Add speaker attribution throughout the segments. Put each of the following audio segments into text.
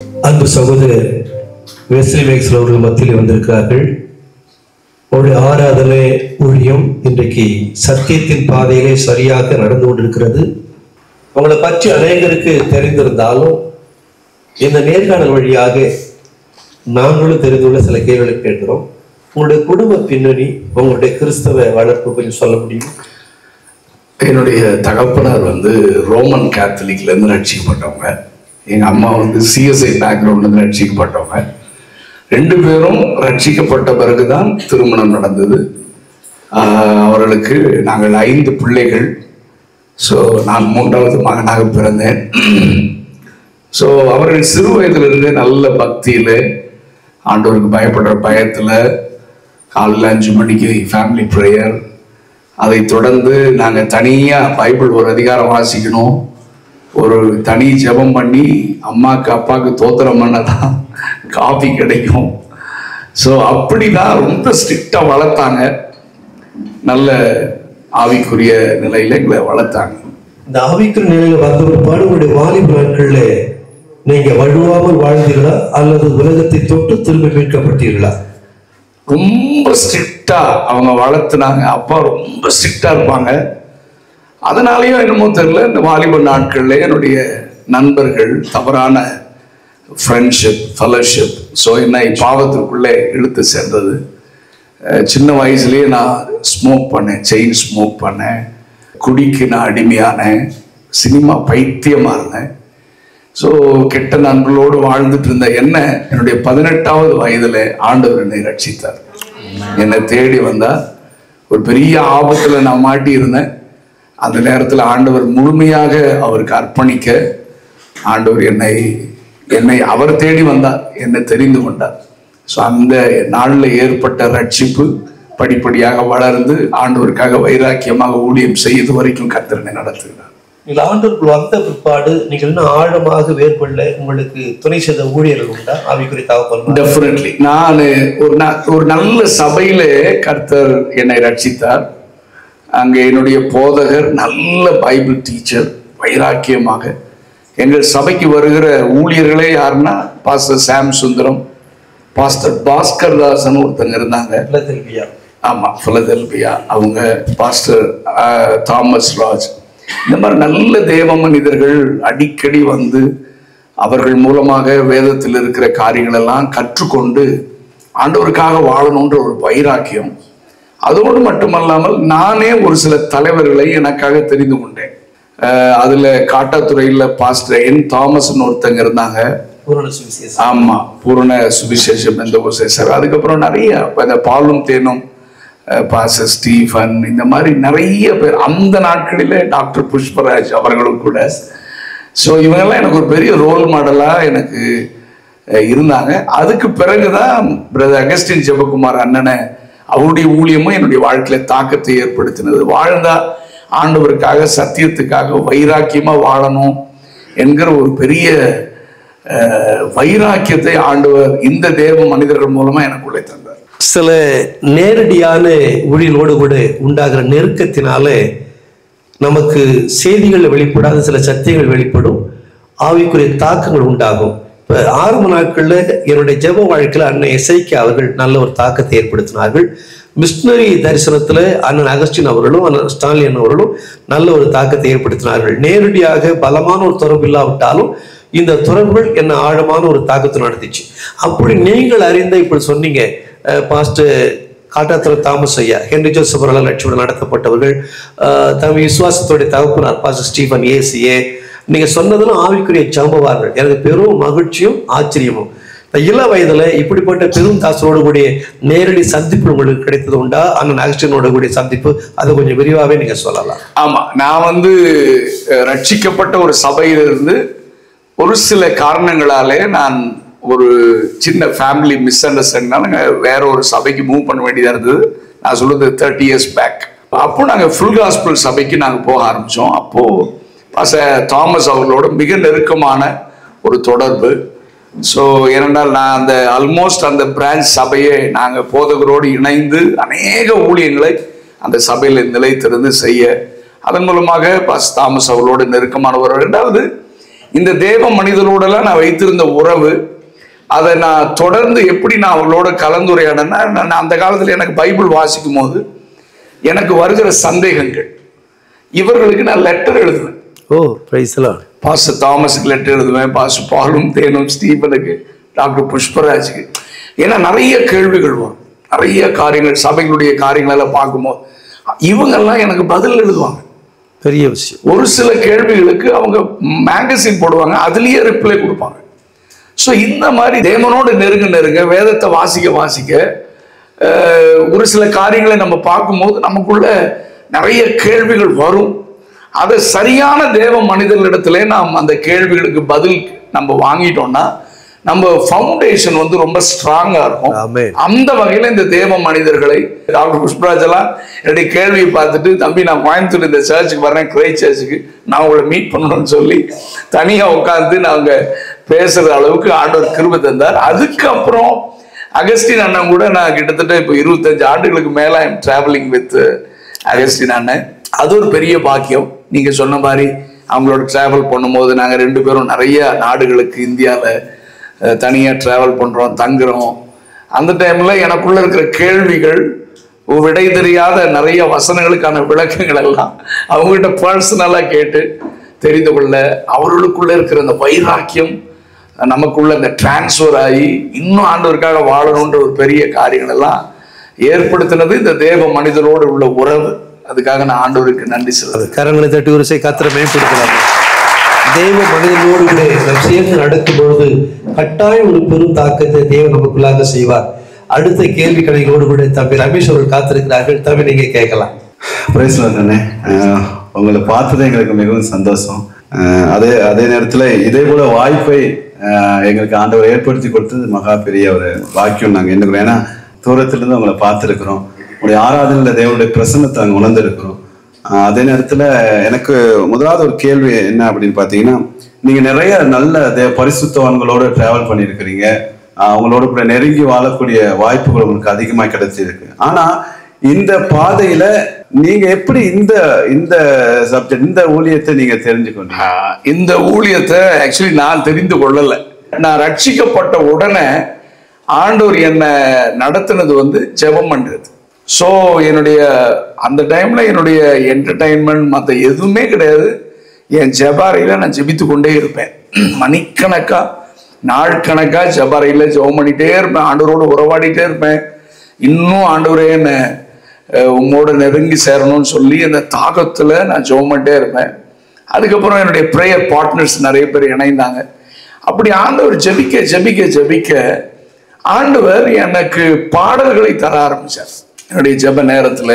Speaker 1: அன்பு சகோதரர் Wesley maths அவர்கள் மத்தியில் வந்திருக்கிறார்கள் அவருடைய ஆராதனை ஊழியம் இன்றைக்கு சத்தியத்தின் பாதையிலே சரியாக நடந்து கொண்டிருக்கிறது அவங்களை பற்றி அநேகருக்கு தெரிந்திருந்தாலும் இந்த நேர்காணல் வழியாக நாங்களும் தெரிந்துள்ள சில கேள்விகளை கேட்கிறோம் உங்களுடைய குடும்ப பின்னணி உங்களுடைய கிறிஸ்தவ வளர்ப்பு கொஞ்சம் சொல்ல முடியும்
Speaker 2: என்னுடைய தகப்பனார் வந்து ரோமன் கேத்தலிக்ல இருந்து ரட்சிக்கப்பட்டவங்க எங்க அம்மா வந்து சிஎஸ்ஐ பேக்ரவுண்ட்ல இருந்து ரட்சிக்கப்பட்டவங்க ரெண்டு பேரும் ரட்சிக்கப்பட்ட பிறகுதான் திருமணம் நடந்தது ஆஹ் அவர்களுக்கு நாங்கள் ஐந்து பிள்ளைகள் ஸோ நான் மூன்றாவது மகனாக பிறந்தேன் ஸோ அவர்கள் சிறு வயதிலிருந்தே நல்ல பக்தியில ஆண்டவருக்கு பயப்படுற பயத்துல காலையில் அஞ்சு மணிக்கு ஃபேமிலி ப்ரேயர் அதை தொடர்ந்து நாங்கள் தனியாக பைபிள் ஒரு அதிகாரம் வாசிக்கணும் ஒரு தனி ஜெபம் பண்ணி அம்மாக்கு அப்பாவுக்கு தோத்திரம் பண்ணதான் காபி கிடைக்கும் ஸோ அப்படிதான் ரொம்ப ஸ்ட்ரிக்டாக வளர்த்தாங்க நல்ல ஆவிக்குரிய நிலையில எங்களை வளர்த்தாங்க
Speaker 1: இந்த ஆவிக்குரிய நிலையில வந்த பிற்பாடு உங்களுடைய வாலிப நாட்கள்ல நீங்க வழுவாமல் வாழ்ந்தீர்களா அல்லது உலகத்தை தொட்டு திரும்ப மீட்கப்பட்டீர்களா
Speaker 2: ரொம்ப ஸ்ட்ரிக்டா அவங்க வளர்த்துனாங்க அப்பா ரொம்ப ஸ்ட்ரிக்டா இருப்பாங்க அதனாலயும் என்னமோ தெரியல இந்த வாலிப நாட்கள்ல என்னுடைய நண்பர்கள் தவறான ஃப்ரெண்ட்ஷிப் ஃபெலோஷிப் ஸோ என்னை பாவத்திற்குள்ளே இழுத்து சென்றது அஹ் சின்ன வயசுலயே நான் ஸ்மோக் பண்ணேன் செயின் ஸ்மோக் பண்ணேன் குடிக்கு நான் அடிமையானேன் சினிமா பைத்தியமா இருந்தேன் ஸோ கெட்ட நண்பர்களோடு வாழ்ந்துட்டு இருந்த என்ன என்னுடைய பதினெட்டாவது வயதுல ஆண்டவர் என்னை ரட்சித்தார் என்னை தேடி வந்தா ஒரு பெரிய ஆபத்துல நான் மாட்டி இருந்தேன் அந்த நேரத்துல ஆண்டவர் முழுமையாக அவருக்கு அர்ப்பணிக்க ஆண்டவர் என்னை என்னை அவர் தேடி வந்தார் என்னை தெரிந்து கொண்டார் ஸோ அந்த நாளில் ஏற்பட்ட ரட்சிப்பு படிப்படியாக வளர்ந்து ஆண்டவருக்காக வைராக்கியமாக ஊழியம் செய்து வரைக்கும் கத்திரனை நடத்துகிறார்
Speaker 1: நீங்கள் ஆண்டவர்கள் வந்த பிற்பாடு நீங்கள் இன்னும் ஆழமாக வேறுபடல உங்களுக்கு துணை செய்த ஊழியர்கள் உண்டா ஆவிக்குரிய தகவல்
Speaker 2: டெஃபினெட்லி நான் ஒரு ந- ஒரு நல்ல சபையில கர்த்தர் என்னை ரட்சித்தார் அங்கே என்னுடைய போதகர் நல்ல பைபிள் டீச்சர் வைராக்கியமாக எங்கள் சபைக்கு வருகிற ஊழியர்களே யாருன்னா pastor Sam Sundaram pastor Bhaskar Dasan ஒருத்தங்க இருந்தாங்க
Speaker 1: பிள்ளையா
Speaker 2: ஆமா பிலதெல்பியா அவங்க பாஸ்டர் ஆஹ், தாமஸ் ராஜ் இந்த மாதிரி நல்ல தேவ மனிதர்கள் அடிக்கடி வந்து அவர்கள் மூலமாக வேதத்தில் இருக்கிற காரியங்கள் எல்லாம் கற்றுக்கொண்டு ஆண்டவருக்காக வாழணுன்ற ஒரு வைராக்கியம் அதோடு மட்டுமல்லாமல் நானே ஒரு சில தலைவர்களை எனக்காக தெரிந்து கொண்டேன் ஆஹ், அதுல காட்டாத்துறையில பாஸ்டர் என் தாமஸ்னு ஒருத்தங்க இருந்தாங்க
Speaker 1: பூரண சுவிசேஷம்
Speaker 2: ஆமா பூரண சுவிசேஷம் எந்த சார் அதுக்கப்புறம் நிறைய இந்த பாலும் தேனும் அஹ், பாச ஸ்டீஃபன் இந்த மாதிரி நிறைய பேர் அந்த நாட்களிலே டாக்டர் புஷ்பராஜ் அவர்களும் கூட ஸோ இவங்கெல்லாம் எனக்கு ஒரு பெரிய ரோல் மாடலா எனக்கு அஹ், இருந்தாங்க அதுக்கு பிறகுதான் பிரதர் அகஸ்டின் ஜெபகுமார் அண்ணனை அவருடைய ஊழியமும் என்னுடைய வாழ்க்கையில தாக்கத்தை ஏற்படுத்தினது வாழ்ந்தா ஆண்டவருக்காக சத்தியத்துக்காக வைராக்கியமா வாழணும் என்கிற ஒரு பெரிய அஹ், வைராக்கியத்தை ஆண்டவர் இந்த தேவ மனிதர்கள் மூலமா எனக்குள்ளே தந்தார்
Speaker 1: சில நேரடியான ஊழியலோடு கூட உண்டாகிற நெருக்கத்தினாலே நமக்கு செய்திகள் வெளிப்படாத சில சத்தியங்கள் வெளிப்படும் ஆவிக்குரிய தாக்கங்கள் உண்டாகும் இப்போ ஆரம்ப நாட்களில் என்னுடைய ஜெப வாழ்க்கையில் அண்ணன் எசைக்கு அவர்கள் நல்ல ஒரு தாக்கத்தை ஏற்படுத்தினார்கள் மிஷினரி தரிசனத்தில் அண்ணன் அகஸ்டின் அவர்களும் அண்ணன் ஸ்டாலின் அவர்களும் நல்ல ஒரு தாக்கத்தை ஏற்படுத்தினார்கள் நேரடியாக பலமான ஒரு தொடர்பு இல்லாவிட்டாலும் இந்த தொடர்புகள் என்ன ஆழமான ஒரு தாக்கத்தை நடத்திச்சு அப்படி நீங்கள் அறிந்த இப்படி சொன்னீங்க அஹ், பாஸ்டர் காட்டாத்துறை தாமஸ் ஐயா ஹென்ரி ஜோசப் அவர்களால் லட்சியம் நடத்தப்பட்டவர்கள் அஹ், தம் விசுவாசத்துடைய தகப்பனார் பாஸ்டர் ஸ்டீபன் ஏசிஏ நீங்க சொன்னதெல்லாம் ஆவிக்குரிய சம்பவார்கள் எனக்கு பெரும் மகிழ்ச்சியும் ஆச்சரியமும் இந்த இள வயதுல இப்படிப்பட்ட பெரும் தாசரோடு கூடிய நேரடி சந்திப்பு உங்களுக்கு கிடைத்தது உண்டா அண்ணன் அகஸ்டினோட கூடிய சந்திப்பு அதை கொஞ்சம் விரிவாகவே நீங்க சொல்லலாம்
Speaker 2: ஆமா நான் வந்து அஹ், ரட்சிக்கப்பட்ட ஒரு சபையிலிருந்து ஒரு சில காரணங்களாலே நான் ஒரு சின்ன ஃபேமிலி மிஸ் அண்டர்ஸ்டாண்டிங்னால வேற ஒரு சபைக்கு மூவ் பண்ண வேண்டியதா இருந்தது நான் சொல்றது தேர்ட்டி இயர்ஸ் பேக் அப்போ நாங்கள் ஃபுல் காஸ்பிள் சபைக்கு நாங்கள் போக ஆரம்பிச்சோம் அப்போ பாச தாமஸ் அவர்களோட மிக நெருக்கமான ஒரு தொடர்பு ஸோ ஏனென்றால் நான் அந்த ஆல்மோஸ்ட் அந்த பிரான்ச் சபையை நாங்கள் போதகரோடு இணைந்து அநேக ஊழியங்களை அந்த சபையில் நிலைத்திருந்து செய்ய அதன் மூலமாக பாஸ் தாமஸ் அவர்களோடு நெருக்கமானவர் ரெண்டாவது இந்த தேவ மனிதரோடலாம் நான் வைத்திருந்த உறவு அதை நான் தொடர்ந்து எப்படி நான் அவங்களோட கலந்துரையாடனா நான் அந்த காலத்தில் எனக்கு பைபிள் வாசிக்கும் போது எனக்கு வருகிற சந்தேகங்கள் இவர்களுக்கு நான் லெட்டர் எழுதுவேன்
Speaker 1: ஓ பிரைஸ்லாம்
Speaker 2: பாஸ்டர் தாமஸுக்கு லெட்டர் எழுதுவேன் பாஸ்டர் பாலும் தேனும் ஸ்டீபனுக்கு டாக்டர் புஷ்பராஜுக்கு ஏன்னா நிறைய கேள்விகள் வரும் நிறைய காரியங்கள் சபைகளுடைய காரியங்கள் எல்லாம் பார்க்கும்போது இவங்கெல்லாம் எனக்கு பதில் எழுதுவாங்க
Speaker 1: பெரிய விஷயம்
Speaker 2: ஒரு சில கேள்விகளுக்கு அவங்க மேகசின் போடுவாங்க அதுலயே ரிப்ளை கொடுப்பாங்க ஸோ இந்த மாதிரி தேவனோடு நெருங்க நெருங்க வேதத்தை வாசிக்க வாசிக்க அஹ், ஒரு சில காரியங்களை நம்ம பார்க்கும்போது நமக்குள்ள நிறைய கேள்விகள் வரும் அதை சரியான தேவ மனிதர்களிடத்துல நாம் அந்த கேள்விகளுக்கு பதில் நம்ம வாங்கிட்டோம்னா நம்ம ஃபவுண்டேஷன் வந்து ரொம்ப ஸ்ட்ராங்கா இருக்கும்
Speaker 1: ஆமென்.
Speaker 2: அந்த வகையில இந்த தேவ மனிதர்களை டாக்டர் புஷ்பராஜ் எல்லாம் என்னுடைய கேள்வியை பார்த்துட்டு தம்பி நான் கோயம்புத்தூர் இந்த சர்ச்சுக்கு வரேன் கிரை சர்ச்சுக்கு நான் உங்களை மீட் பண்ணணும்னு சொல்லி தனியா உட்காந்து நாங்க பேசுற அளவுக்கு ஆண்டவர் கிருபை தந்தார் அதுக்கப்புறம் அகஸ்டின் அண்ணன் கூட நான் கிட்டத்தட்ட இப்போ இருபத்தஞ்சு ஆண்டுகளுக்கு மேல ஐம் டிராவலிங் வித் அகஸ்டின் அண்ணன் அது ஒரு பெரிய பாக்கியம் நீங்க சொன்ன மாதிரி அவங்களோட டிராவல் பண்ணும்போது நாங்க ரெண்டு பேரும் நிறைய நாடுகளுக்கு இந்தியாவில் அஹ் தனியா டிராவல் பண்றோம் தங்குறோம் அந்த டைம்ல எனக்குள்ள இருக்கிற கேள்விகள் விடை தெரியாத நிறைய வசனங்களுக்கான விளக்கங்கள் எல்லாம் அவங்ககிட்ட பர்சனலா கேட்டு தெரிந்து கொள்ள அவர்களுக்குள்ள இருக்கிற அந்த வைராக்கியம் நமக்குள்ள இந்த டிரான்ஸ்ஃபர் ஆகி இன்னும் ஆண்டவருக்காக வாழணுன்ற ஒரு பெரிய காரியங்கள் எல்லாம் ஏற்படுத்தினது இந்த தேவ மனிதரோடு உள்ள உறவு அதுக்காக நான் ஆண்டவருக்கு நன்றி சொல்லுவேன்
Speaker 1: அது கரங்களை தட்டி ஒரு சை கத்திர மேம்படுத்தலாம் தெய்வ மனிதனோடு கூட நாம் சேர்ந்து நடக்கும் பொழுது கட்டாயம் ஒரு பெரும் தாக்கத்தை தேவன் நமக்குள்ளாக செய்வார் அடுத்த கேள்வி கணைகளோடு கூட தம்பி ரமேஷ் அவர்கள் காத்திருக்கிறார்கள் தம்பி நீங்க கேட்கலாம்
Speaker 3: பிரைஸ் அண்ணே அஹ் உங்களை பார்த்தது எங்களுக்கு மிகவும் சந்தோஷம் அஹ் அதே அதே நேரத்தில் இதே போல வாய்ப்பை அஹ் எங்களுக்கு ஆண்டவர் ஏற்படுத்தி கொடுத்தது மகா பெரிய ஒரு பாக்கியம் நாங்கள் எண்ணுக்கிறோம் ஏன்னா தூரத்திலிருந்து உங்களை பார்த்துருக்குறோம் உங்களுடைய ஆராதனையில் தேவனுடைய பிரசன்னத்தை அங்கே உணர்ந்திருக்கிறோம் அஹ் அதே நேரத்தில் எனக்கு முதலாவது ஒரு கேள்வி என்ன அப்படின்னு பார்த்தீங்கன்னா நீங்கள் நிறைய நல்ல தேவ பரிசுத்தவான்களோட டிராவல் பண்ணியிருக்கிறீங்க அஹ் அவங்களோட கூட நெருங்கி வாழக்கூடிய வாய்ப்புகள் உங்களுக்கு அதிகமாக கிடைச்சிருக்கு ஆனா இந்த பாதையில நீங்க எப்படி இந்த இந்த சப்ஜெக்ட் இந்த ஊழியத்தை நீங்க தெரிஞ்சுக்கொண்டீங்க
Speaker 2: ஆஹ் இந்த ஊழியத்தை ஆக்சுவலி நான் தெரிந்து கொள்ளல நான் ரட்சிக்கப்பட்ட உடனே ஆண்டவர் என்னை நடத்தினது வந்து ஜெபம் பண்றது ஸோ என்னுடைய அந்த டைம்ல என்னுடைய என்டர்டைன்மெண்ட் மற்ற எதுவுமே கிடையாது என் ஜெபாரையில நான் ஜெபித்து கொண்டே இருப்பேன் மணிக்கணக்கா நாள் கணக்கா ஜெபாரையில ஜெபம் பண்ணிட்டே இருப்பேன் ஆண்டவரோடு உறவாடிட்டே இருப்பேன் இன்னும் ஆண்டவரே என்ன அஹ், உம்மோட நெருங்கி சேரணும்னு சொல்லி அந்த தாகத்துல நான் ஜெபம் பண்ணிட்டே இருப்பேன் அதுக்கப்புறம் என்னுடைய ப்ரேயர் பார்ட்னர்ஸ் நிறைய பேர் இணைந்தாங்க அப்படி ஆண்டவர் ஜெபிக்க ஜெபிக்க ஜெபிக்க ஆண்டவர் எனக்கு பாடல்களை தர ஆரம்பிச்சார் என்னுடைய ஜெப நேரத்துல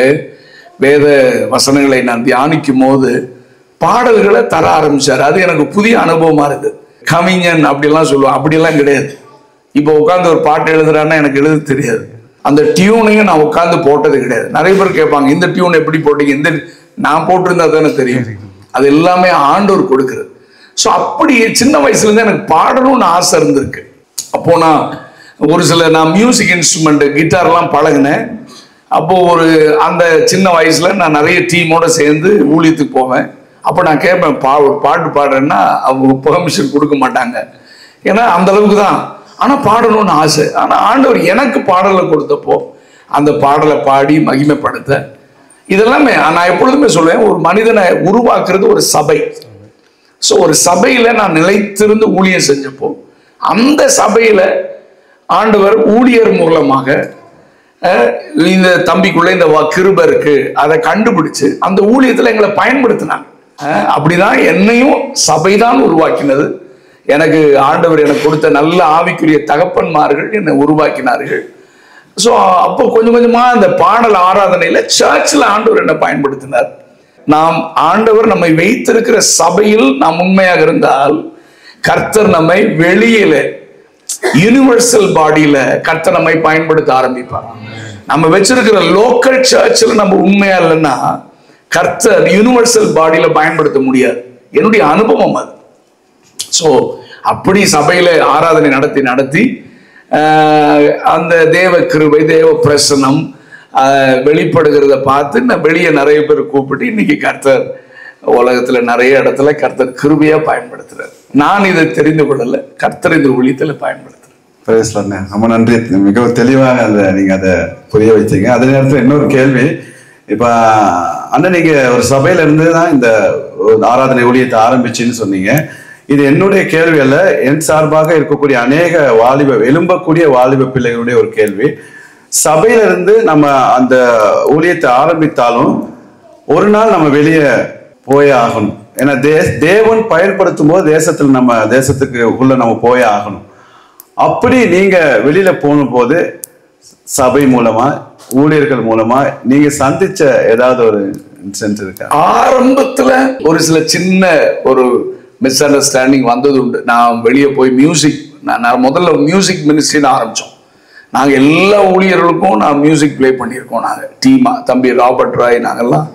Speaker 2: வேத வசனங்களை நான் தியானிக்கும் போது பாடல்களை தர ஆரம்பிச்சார் அது எனக்கு புதிய அனுபவமா இருந்தது கவிஞன் அப்படிலாம் சொல்லுவோம் அப்படிலாம் கிடையாது இப்போ உட்காந்து ஒரு பாட்டு எழுதுறான்னா எனக்கு எழுத தெரியாது அந்த டியூனையும் நான் உட்காந்து போட்டது கிடையாது நிறைய பேர் கேட்பாங்க இந்த டியூன் எப்படி போட்டீங்க இந்த நான் போட்டிருந்தா தானே தெரியும் அது எல்லாமே ஆண்டவர் கொடுக்கிறது ஸோ அப்படி சின்ன வயசுல இருந்து எனக்கு பாடணும்னு ஆசை இருந்திருக்கு அப்போ நான் ஒரு சில நான் மியூசிக் இன்ஸ்ட்ருமெண்ட் கிட்டார்லாம் பழகினேன் அப்போ ஒரு அந்த சின்ன வயசுல நான் நிறைய டீமோட சேர்ந்து ஊழியத்துக்கு போவேன் அப்போ நான் கேட்பேன் பா ஒரு பாட்டு பாடுறேன்னா அவங்க பெர்மிஷன் கொடுக்க மாட்டாங்க ஏன்னா அந்த அளவுக்கு தான் ஆனா பாடணும்னு ஆசை ஆனா ஆண்டவர் எனக்கு பாடலை கொடுத்தப்போ அந்த பாடலை பாடி மகிமைப்படுத்த இதெல்லாமே நான் எப்பொழுதுமே சொல்லுவேன் ஒரு மனிதனை உருவாக்குறது ஒரு சபை ஸோ ஒரு சபையில நான் நிலைத்திருந்து ஊழியம் செஞ்சப்போ அந்த சபையில ஆண்டவர் ஊழியர் மூலமாக அஹ், இந்த தம்பிக்குள்ள இந்த வ- கிருபை இருக்கு அதை கண்டுபிடிச்சு அந்த ஊழியத்துல எங்களை பயன்படுத்தினாங்க அஹ், அப்படிதான் என்னையும் சபைதான் உருவாக்கினது எனக்கு ஆண்டவர் எனக்கு கொடுத்த நல்ல ஆவிக்குரிய தகப்பன்மார்கள் என்னை உருவாக்கினார்கள் ஸோ அப்போ கொஞ்சம் கொஞ்சமா அந்த பாடல் ஆராதனையில சர்ச்சில் ஆண்டவர் என்னை பயன்படுத்தினார் நாம் ஆண்டவர் நம்மை வைத்திருக்கிற சபையில் நாம் உண்மையாக இருந்தால் கர்த்தர் நம்மை வெளியில யூனிவர்சல் பாடியில கர்த்தர் நம்மை பயன்படுத்த ஆரம்பிப்பார் நம்ம வச்சிருக்கிற லோக்கல் சர்ச்சில் நம்ம உண்மையா இல்லைன்னா கர்த்தர் யூனிவர்சல் பாடியில பயன்படுத்த முடியாது என்னுடைய அனுபவம் அது ஸோ அப்படி சபையில ஆராதனை நடத்தி நடத்தி ஆஹ், அந்த தேவ கிருபை தேவ பிரசனம் ஆஹ், வெளிப்படுகிறத பார்த்து நான் வெளியே நிறைய பேர் கூப்பிட்டு இன்னைக்கு கர்த்தர் உலகத்துல நிறைய இடத்துல கர்த்தர் கிருபையா பயன்படுத்துறாரு நான் இதை தெரிந்து கொள்ளல கர்த்தர் இந்த ஊழியத்துல பயன்படுத்துறேன்
Speaker 3: Praise Lord அண்ணே. ரொம்ப நன்றி மிகவும் தெளிவாக அந்த நீங்க அதை புரிய வைத்தீங்க அதே நேரத்தில் இன்னொரு கேள்வி இப்ப அண்ணன் நீங்க ஒரு சபையில இருந்து தான் இந்த ஒரு ஆராதனை ஊழியத்தை ஆரம்பிச்சுன்னு சொன்னீங்க இது என்னுடைய கேள்வி அல்ல என் சார்பாக இருக்கக்கூடிய அநேக வாலிப எழும்பக்கூடிய வாலிப பிள்ளைகளுடைய ஒரு கேள்வி சபையில இருந்து நம்ம அந்த ஊழியத்தை ஆரம்பித்தாலும் ஒரு நாள் நம்ம வெளியே போயே ஆகணும் ஏன்னா தே தேவன் பயன்படுத்தும் போது தேசத்துல நம்ம தேசத்துக்கு உள்ள நம்ம போயே ஆகணும் அப்படி நீங்க வெளியில போகும்போது சபை மூலமா ஊழியர்கள் மூலமா நீங்க சந்திச்ச ஏதாவது ஒரு இன்சிடென்ட் இருக்கா
Speaker 2: ஆரம்பத்துல ஒரு சில சின்ன ஒரு மிஸ் அண்டர்ஸ்டாண்டிங் வந்தது உண்டு நான் வெளியே போய் மியூசிக் நான் நான் முதல்ல மியூசிக் மினிஸ்ட்ரின்னு ஆரம்பிச்சோம் நாங்க எல்லா ஊழியர்களுக்கும் நான் மியூசிக் ப்ளே பண்ணியிருக்கோம் நாங்க டீமா தம்பி ராபர்ட் ராய் நாங்கெல்லாம்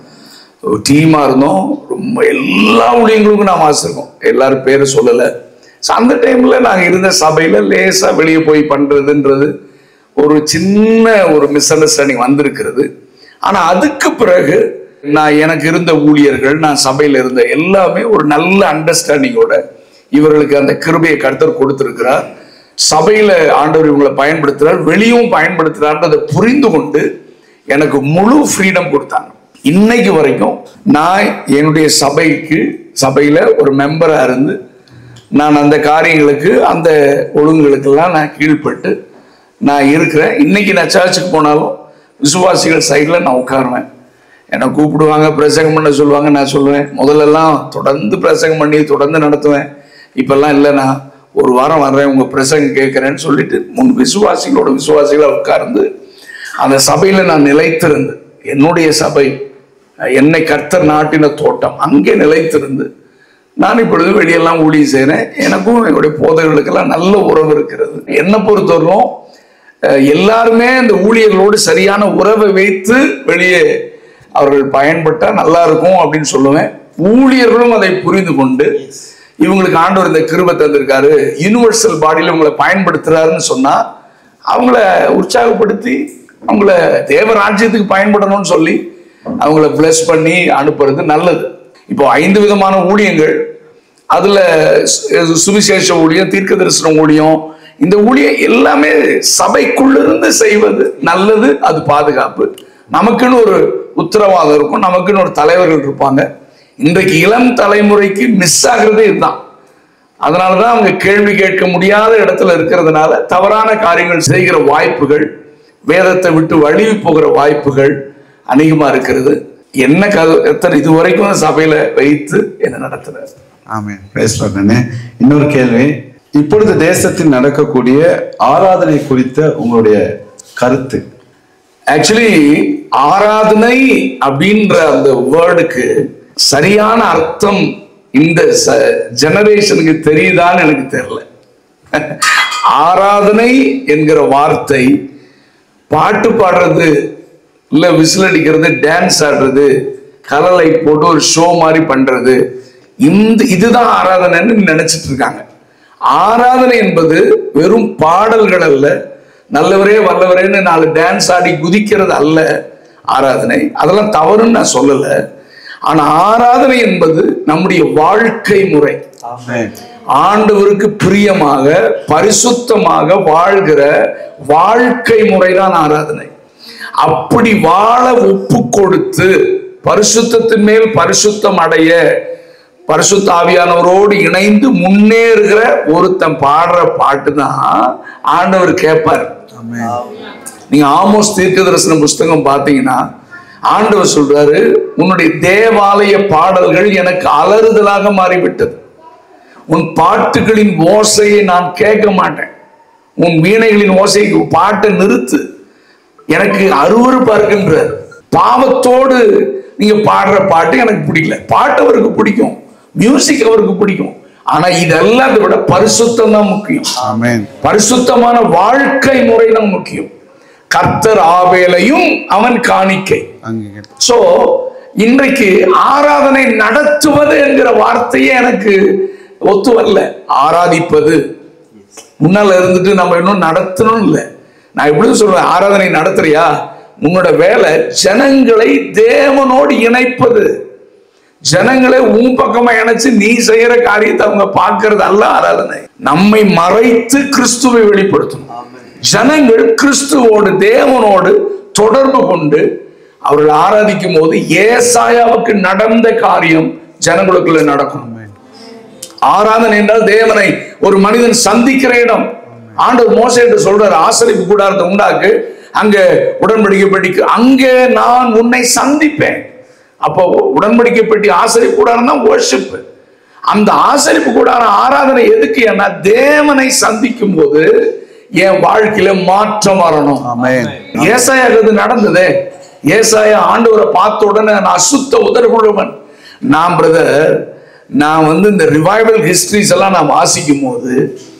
Speaker 2: டீமா இருந்தோம் ரொம்ப எல்லா ஊழியங்களுக்கும் நான் வாசிச்சிருக்கோம் எல்லாரும் பேரை சொல்லலை ஸோ அந்த டைம்ல நாங்க இருந்த சபையில லேசா வெளியே போய் பண்றதுன்றது ஒரு சின்ன ஒரு மிஸ் அண்டர்ஸ்டாண்டிங் வந்திருக்கிறது ஆனா அதுக்கு பிறகு நான் எனக்கு இருந்த ஊழியர்கள் நான் சபையில இருந்த எல்லாமே ஒரு நல்ல அண்டர்ஸ்டாண்டிங்கோட இவர்களுக்கு அந்த கிருபையை கர்த்தர் கொடுத்திருக்கிறார் சபையில ஆண்டவர் இவங்களை பயன்படுத்துறார் வெளியும் பயன்படுத்துறான்றதை புரிந்து கொண்டு எனக்கு முழு ஃப்ரீடம் கொடுத்தாங்க இன்னைக்கு வரைக்கும் நான் என்னுடைய சபைக்கு சபையில ஒரு மெம்பரா இருந்து நான் அந்த காரியங்களுக்கு அந்த ஒழுங்குகளுக்கெல்லாம் நான் கீழ்ப்பட்டு நான் இருக்கிறேன் இன்னைக்கு நான் சர்ச்சுக்கு போனாலும் விசுவாசிகள் சைடில் நான் உட்காருவேன் என்னை கூப்பிடுவாங்க பிரசங்கம் பண்ண சொல்லுவாங்க நான் சொல்லுவேன் முதல்லலாம் தொடர்ந்து பிரசங்கம் பண்ணி தொடர்ந்து நடத்துவேன் இப்பெல்லாம் இல்லை நான் ஒரு வாரம் வர்றேன் உங்க பிரசங்கம் கேட்குறேன்னு சொல்லிட்டு முன் விசுவாசிகளோட விசுவாசிகளை உட்கார்ந்து அந்த சபையில நான் நிலைத்திருந்து என்னுடைய சபை என்னை கர்த்தர் நாட்டின தோட்டம் அங்கே நிலைத்திருந்து நான் இப்பொழுது வெளியெல்லாம் ஊழியம் செய்கிறேன் எனக்கும் என்னுடைய போதகர்களுக்கெல்லாம் நல்ல உறவு இருக்கிறது என்னை பொறுத்தவரைக்கும் அஹ், எல்லாருமே இந்த ஊழியர்களோடு சரியான உறவை வைத்து வெளியே அவர்கள் பயன்பட்டா நல்லா இருக்கும் அப்படின்னு சொல்லுவேன் ஊழியர்களும் அதை புரிந்து கொண்டு இவங்களுக்கு ஆண்டவர் இந்த கிருபை தந்திருக்காரு யூனிவர்சல் பாடியில் இவங்களை பயன்படுத்துறாருன்னு சொன்னா அவங்கள உற்சாகப்படுத்தி அவங்கள தேவராஜ்யத்துக்கு பயன்படணும்னு சொல்லி அவங்கள பிளஸ் பண்ணி அனுப்புறது நல்லது இப்போ ஐந்து விதமான ஊழியங்கள் அதுல சு- சுவிசேஷ ஊழியம் தீர்க்க தரிசனம் ஊழியம் இந்த ஊழியம் எல்லாமே சபைக்குள்ளிருந்து செய்வது நல்லது அது பாதுகாப்பு நமக்குன்னு ஒரு உத்தரவாதம் இருக்கும் நமக்குன்னு ஒரு தலைவர்கள் இருப்பாங்க இன்றைக்கு இளம் தலைமுறைக்கு மிஸ் ஆகுறதே இதுதான் அதனாலதான் அவங்க கேள்வி கேட்க முடியாத இடத்துல இருக்கிறதுனால தவறான காரியங்கள் செய்கிற வாய்ப்புகள் வேதத்தை விட்டு வழுவி போகிற வாய்ப்புகள் அநேகமா இருக்கிறது என்ன கருத்தர் இதுவரைக்கும் சபையில வைத்து என்ன நடத்துறாரு
Speaker 3: ஆமென் Praise Lord அண்ணே இன்னொரு கேள்வி இப்பொழுது தேசத்தில் நடக்கக்கூடிய ஆராதனை குறித்த உங்களுடைய கருத்து
Speaker 2: ஆக்சுவலி ஆராதனை அப்படின்ற அந்த வேர்டுக்கு சரியான அர்த்தம் இந்த ஜெனரேஷனுக்கு தெரியுதான்னு எனக்கு தெரியல ஆராதனை என்கிற வார்த்தை பாட்டு பாடுறது இல்ல விசில் அடிக்கிறது டான்ஸ் ஆடுறது கலலை போட்டு ஒரு ஷோ மாதிரி பண்றது இந்த இதுதான் ஆராதனைன்னு நினைச்சிட்டு இருக்காங்க ஆராதனை என்பது வெறும் பாடல்கள் அல்ல நல்லவரே வல்லவரேன்னு நாலு டான்ஸ் ஆடி குதிக்கிறது அல்ல ஆராதனை அதெல்லாம் தவறுன்னு நான் சொல்லல ஆனா ஆராதனை என்பது நம்முடைய வாழ்க்கை முறை
Speaker 3: ஆமென்
Speaker 2: ஆண்டவருக்கு பிரியமாக பரிசுத்தமாக வாழ்கிற வாழ்க்கை முறைதான் ஆராதனை அப்படி வாழ ஒப்பு கொடுத்து பரிசுத்தத்தின் மேல் பரிசுத்தம் அடைய பரிசுத்த ஆவியானவரோடு இணைந்து முன்னேறுகிற ஒருத்தன் பாடுற பாட்டு தான் ஆண்டவர் கேட்பார் நீங்க ஆமோஸ் தீர்க்க தரிசன புஸ்தகம் பார்த்தீங்கன்னா ஆண்டவர் சொல்றாரு உன்னுடைய தேவாலய பாடல்கள் எனக்கு அலறுதலாக மாறிவிட்டது உன் பாட்டுகளின் ஓசையை நான் கேட்க மாட்டேன் உன் வீணைகளின் ஓசையை பாட்டை நிறுத்து எனக்கு அருவருப்பா இருக்கின்றார் பாவத்தோடு நீங்க பாடுற பாட்டு எனக்கு பிடிக்கல பாட்டு அவருக்கு பிடிக்கும் மியூசிக் அவருக்கு பிடிக்கும் ஆனா இதெல்லாம் விட பரிசுத்தம் தான் முக்கியம்
Speaker 3: ஆமென்
Speaker 2: பரிசுத்தமான வாழ்க்கை முறை தான் முக்கியம் கர்த்தர் ஆவேலையும் அவன் காணிக்கை
Speaker 3: அங்கே
Speaker 2: சோ இன்றைக்கு ஆராதனை நடத்துவது என்கிற வார்த்தையே எனக்கு ஒத்து வரல ஆராதிப்பது முன்னால இருந்துட்டு நம்ம இன்னும் நடத்தணும் இல்லை நான் எப்படி சொல்றேன் ஆராதனை நடத்துறியா உன்னோட வேலை ஜனங்களை தேவனோடு இணைப்பது ஜனங்களை உன் பக்கமா இணைச்சு நீ செய்யற காரியத்தை அவங்க பார்க்கறது அல்ல ஆராதனை நம்மை மறைத்து கிறிஸ்துவை வெளிப்படுத்தணும் ஜனங்கள் கிறிஸ்துவோடு தேவனோடு தொடர்பு கொண்டு அவர்கள் ஆராதிக்கும் போது ஏசாயாவுக்கு நடந்த காரியம் ஜனங்களுக்குள்ள நடக்கும் ஆராதனை என்றால் தேவனை ஒரு மனிதன் சந்திக்கிற இடம் ஆண்டவர் மோசைட்டு சொல்றாரு ஆசரிப்பு கூடாரத்தை உண்டாக்கு அங்க உடன்படிக்கை பெட்டிக்கு அங்கே நான் உன்னை சந்திப்பேன் அப்போ உடன்படிக்கை பெட்டி ஆசரிப்பு கூடாரம் தான் worship. அந்த ஆசரிப்பு கூடாரம் ஆராதனை எதுக்கு ஏன்னா தேவனை சந்திக்கும் போது என் வாழ்க்கையில மாற்றம் வரணும்
Speaker 3: ஆமென்
Speaker 2: ஏசாயாக்கு இது நடந்ததே ஏசாயா ஆண்டவரை பார்த்த உடனே நான் அசுத்த உதறுகுழுவன் நான் பிரதர் நான் வந்து இந்த ரிவைவல் ஹிஸ்டரிஸ் எல்லாம் நான் வாசிக்கும் போது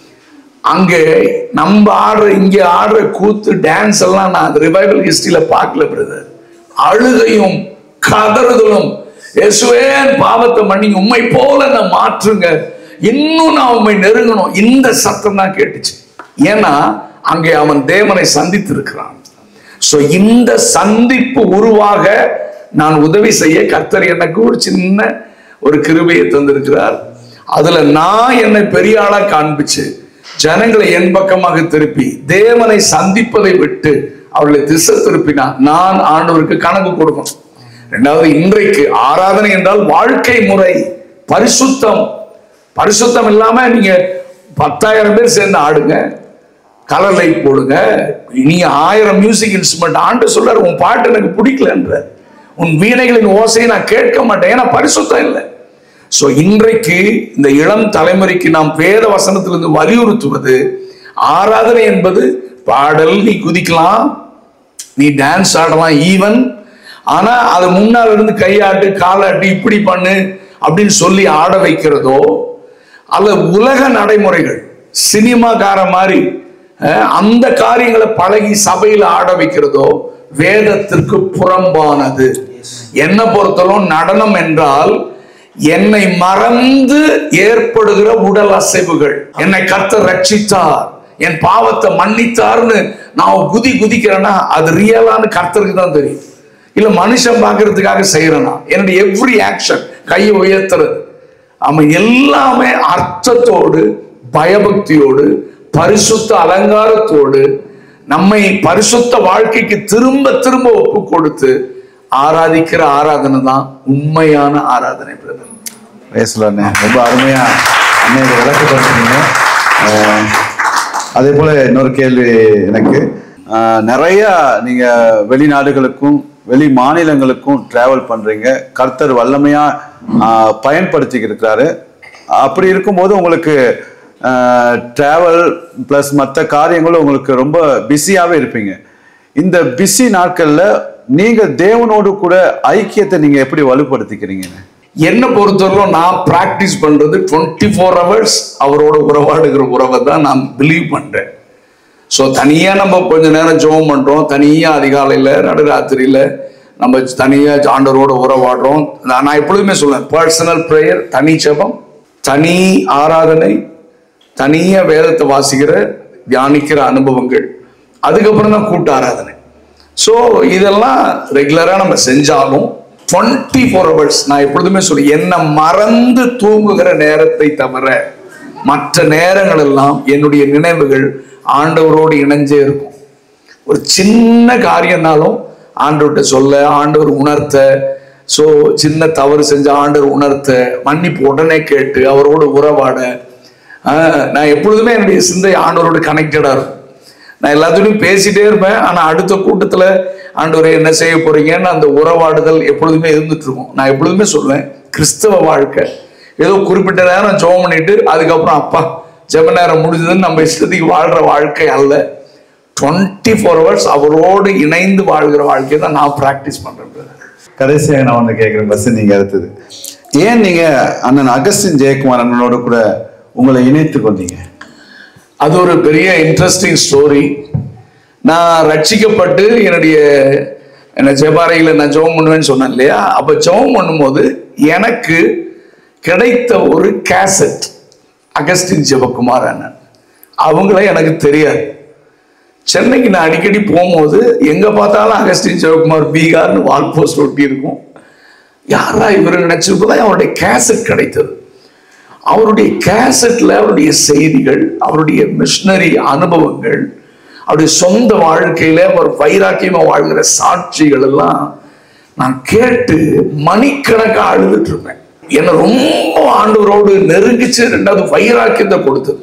Speaker 2: அங்கே நம்ம ஆடுற இங்க ஆடுற கூத்து டான்ஸ் எல்லாம் நான் ரிவைவல் ஹிஸ்டரியில பார்க்கல பிரதர் அழுகையும் கதறுதலும் இயேசுவே என் பாவத்தை மன்னிங்க உண்மை போல நான் மாற்றுங்க இன்னும் நான் உண்மை நெருங்கணும் இந்த சத்தம் தான் கேட்டுச்சு ஏன்னா அங்கே அவன் தேவனை சந்தித்து இருக்கிறான் சோ இந்த சந்திப்பு உருவாக நான் உதவி செய்ய கர்த்தர் எனக்கு ஒரு சின்ன ஒரு கிருபையை தந்திருக்கிறார் அதுல நான் என்னை பெரிய ஆளா காண்பிச்சு ஜனங்களை என் பக்கமாக திருப்பி தேவனை சந்திப்பதை விட்டு அவர்களை திசை திருப்பினா நான் ஆண்டவருக்கு கணக்கு கொடுக்கணும் ரெண்டாவது இன்றைக்கு ஆராதனை என்றால் வாழ்க்கை முறை பரிசுத்தம் பரிசுத்தம் இல்லாம நீங்க பத்தாயிரம் பேர் சேர்ந்து ஆடுங்க கலர் லைட் போடுங்க நீங்க ஆயிரம் மியூசிக் இன்ஸ்ட்ருமெண்ட் ஆண்டு சொல்றாரு உன் பாட்டு எனக்கு பிடிக்கலன்ற உன் வீணைகளின் ஓசையை நான் கேட்க மாட்டேன் ஏன்னா பரிசுத்தம் இல்லை சோ இன்றைக்கு இந்த இளம் தலைமுறைக்கு நாம் வேத வசனத்திலிருந்து வலியுறுத்துவது ஆராதனை என்பது பாடல் நீ குதிக்கலாம் நீ டான்ஸ் ஆடலாம் ஈவன் ஆனா அது முன்னால் இருந்து கையாட்டு காலாட்டு இப்படி பண்ணு அப்படின்னு சொல்லி ஆட வைக்கிறதோ அல்லது உலக நடைமுறைகள் சினிமாக்கார மாதிரி அஹ், அந்த காரியங்களை பழகி சபையில் ஆட வைக்கிறதோ வேதத்திற்கு புறம்பானது என்ன பொறுத்தலும் நடனம் என்றால் என்னை மறந்து ஏற்படுகிற உடல் அசைவுகள் என்னை கர்த்தர் ரட்சித்தார் என் பாவத்தை மன்னித்தார்னு நான் குதி குதிக்கிறேன்னா அது ரியலான கர்த்தருக்கு தான் தெரியும் இல்ல மனுஷன் பார்க்கறதுக்காக செய்யறேனா என்னுடைய எவ்ரி ஆக்ஷன் கையை உயர்த்துறது அவன் எல்லாமே அர்த்தத்தோடு பயபக்தியோடு பரிசுத்த அலங்காரத்தோடு நம்மை பரிசுத்த வாழ்க்கைக்கு திரும்ப திரும்ப ஒப்பு கொடுத்து ஆராதிக்கிற ஆராதனை தான் உண்மையான ஆராதனை பிரதர்
Speaker 3: பேசல அண்ணே ரொம்ப அருமையா அண்ணே இதை விளக்கப்படுத்துறீங்க அஹ், அதே போல இன்னொரு கேள்வி எனக்கு அஹ், நிறைய நீங்க வெளிநாடுகளுக்கும் வெளி மாநிலங்களுக்கும் டிராவல் பண்றீங்க கர்த்தர் வல்லமையா அஹ், பயன்படுத்திக்கிட்டு இருக்கிறாரு அப்படி இருக்கும்போது உங்களுக்கு டிராவல் ப்ளஸ் மற்ற காரியங்களும் உங்களுக்கு ரொம்ப பிஸியாகவே இருப்பீங்க இந்த பிஸி நாட்கள்ல நீங்க தேவனோடு கூட ஐக்கியத்தை நீங்க எப்படி வலுப்படுத்திக்கிறீங்கன்னு
Speaker 2: என்ன பொறுத்தவரையிலும் நான் பிராக்டிஸ் பண்றது டுவெண்ட்டி ஃபோர் ஹவர்ஸ் அவரோட உறவாடுகிற உறவை தான் நான் பிலீவ் பண்றேன் ஸோ தனியா நம்ம கொஞ்ச நேரம் ஜெபம் பண்றோம் தனியா அதிகாலையில நடுராத்திரியில நம்ம தனியா ஆண்டவரோட உறவாடுறோம் நான் நான் எப்பொழுதுமே சொல்லுவேன் பர்சனல் ப்ரேயர் தனி ஜெபம் தனி ஆராதனை தனியா வேதத்தை வாசிக்கிற தியானிக்கிற அனுபவங்கள் அதுக்கப்புறம் தான் கூட்ட ஆராதனை ஸோ இதெல்லாம் ரெகுலராக நம்ம செஞ்சாலும் டுவெண்ட்டி ஃபோர் ஹவர்ஸ் நான் எப்பொழுதுமே சொல்லி என்ன மறந்து தூங்குகிற நேரத்தை தவிர மற்ற நேரங்கள் எல்லாம் என்னுடைய நினைவுகள் ஆண்டவரோடு இணைஞ்சே இருக்கும் ஒரு சின்ன காரியம்னாலும் ஆண்டவர்கிட்ட சொல்ல ஆண்டவர் உணர்த்த ஸோ சின்ன தவறு செஞ்ச ஆண்டவர் உணர்த்த மன்னிப்பு உடனே கேட்டு அவரோடு உறவாட ஆஹ், நான் எப்பொழுதுமே என்னுடைய சிந்தை ஆண்டவரோடு கனெக்டடா இருக்கும் நான் எல்லாத்துடையும் பேசிட்டே இருப்பேன் ஆனா அடுத்த கூட்டத்துல ஆண்டவரே என்ன செய்ய போறீங்கன்னு அந்த உறவாடுதல் எப்பொழுதுமே இருந்துட்டு இருக்கும் நான் எப்பொழுதுமே சொல்லுவேன் கிறிஸ்தவ வாழ்க்கை ஏதோ குறிப்பிட்ட நேரம் ஜெபம் பண்ணிட்டு அதுக்கப்புறம் அப்பா ஜெப நேரம் முடிஞ்சதுன்னு நம்ம இஷ்டத்துக்கு வாழ்ற வாழ்க்கை அல்ல டுவெண்ட்டி ஃபோர் ஹவர்ஸ் அவரோடு இணைந்து வாழ்கிற வாழ்க்கையை தான் நான் ப்ராக்டிஸ் பண்றேன் brother.
Speaker 3: கடைசியாக நான் ஒன்று கேட்குறேன் பஸ் நீங்க அடுத்தது ஏன் நீங்க அண்ணன் அகஸ்டின் ஜெயக்குமார் அண்ணனோட கூட உங்களை இணைத்து கொண்டீங்க
Speaker 2: அது ஒரு பெரிய இன்ட்ரெஸ்டிங் ஸ்டோரி நான் ரட்சிக்கப்பட்டு என்னுடைய என்ன ஜெபாரையில் நான் ஜெபம் பண்ணுவேன்னு சொன்னேன் இல்லையா அப்போ ஜெபம் பண்ணும்போது எனக்கு கிடைத்த ஒரு கேசட் அகஸ்டின் ஜெபக்குமார் அண்ணன் அவங்கள எனக்கு தெரியாது சென்னைக்கு நான் அடிக்கடி போகும்போது எங்க பார்த்தாலும் அகஸ்டின் ஜெயக்குமார் பீகார்னு வால் போஸ்ட் ஒட்டி இருக்கும் யாரா இவர் நினைச்சிருப்பதான் அவருடைய கேசட் கிடைத்தது அவருடைய கேசட்ல அவருடைய செய்திகள் அவருடைய மிஷனரி அனுபவங்கள் அவருடைய சொந்த வாழ்க்கையில அவர் வைராக்கியமா வாழ்கிற சாட்சிகள் எல்லாம் நான் கேட்டு மணிக்கணக்கா அழுதுட்டு இருப்பேன் என்னை ரொம்ப ஆண்டவரோடு நெருங்கிச்சு ரெண்டாவது வைராக்கியத்தை கொடுத்தது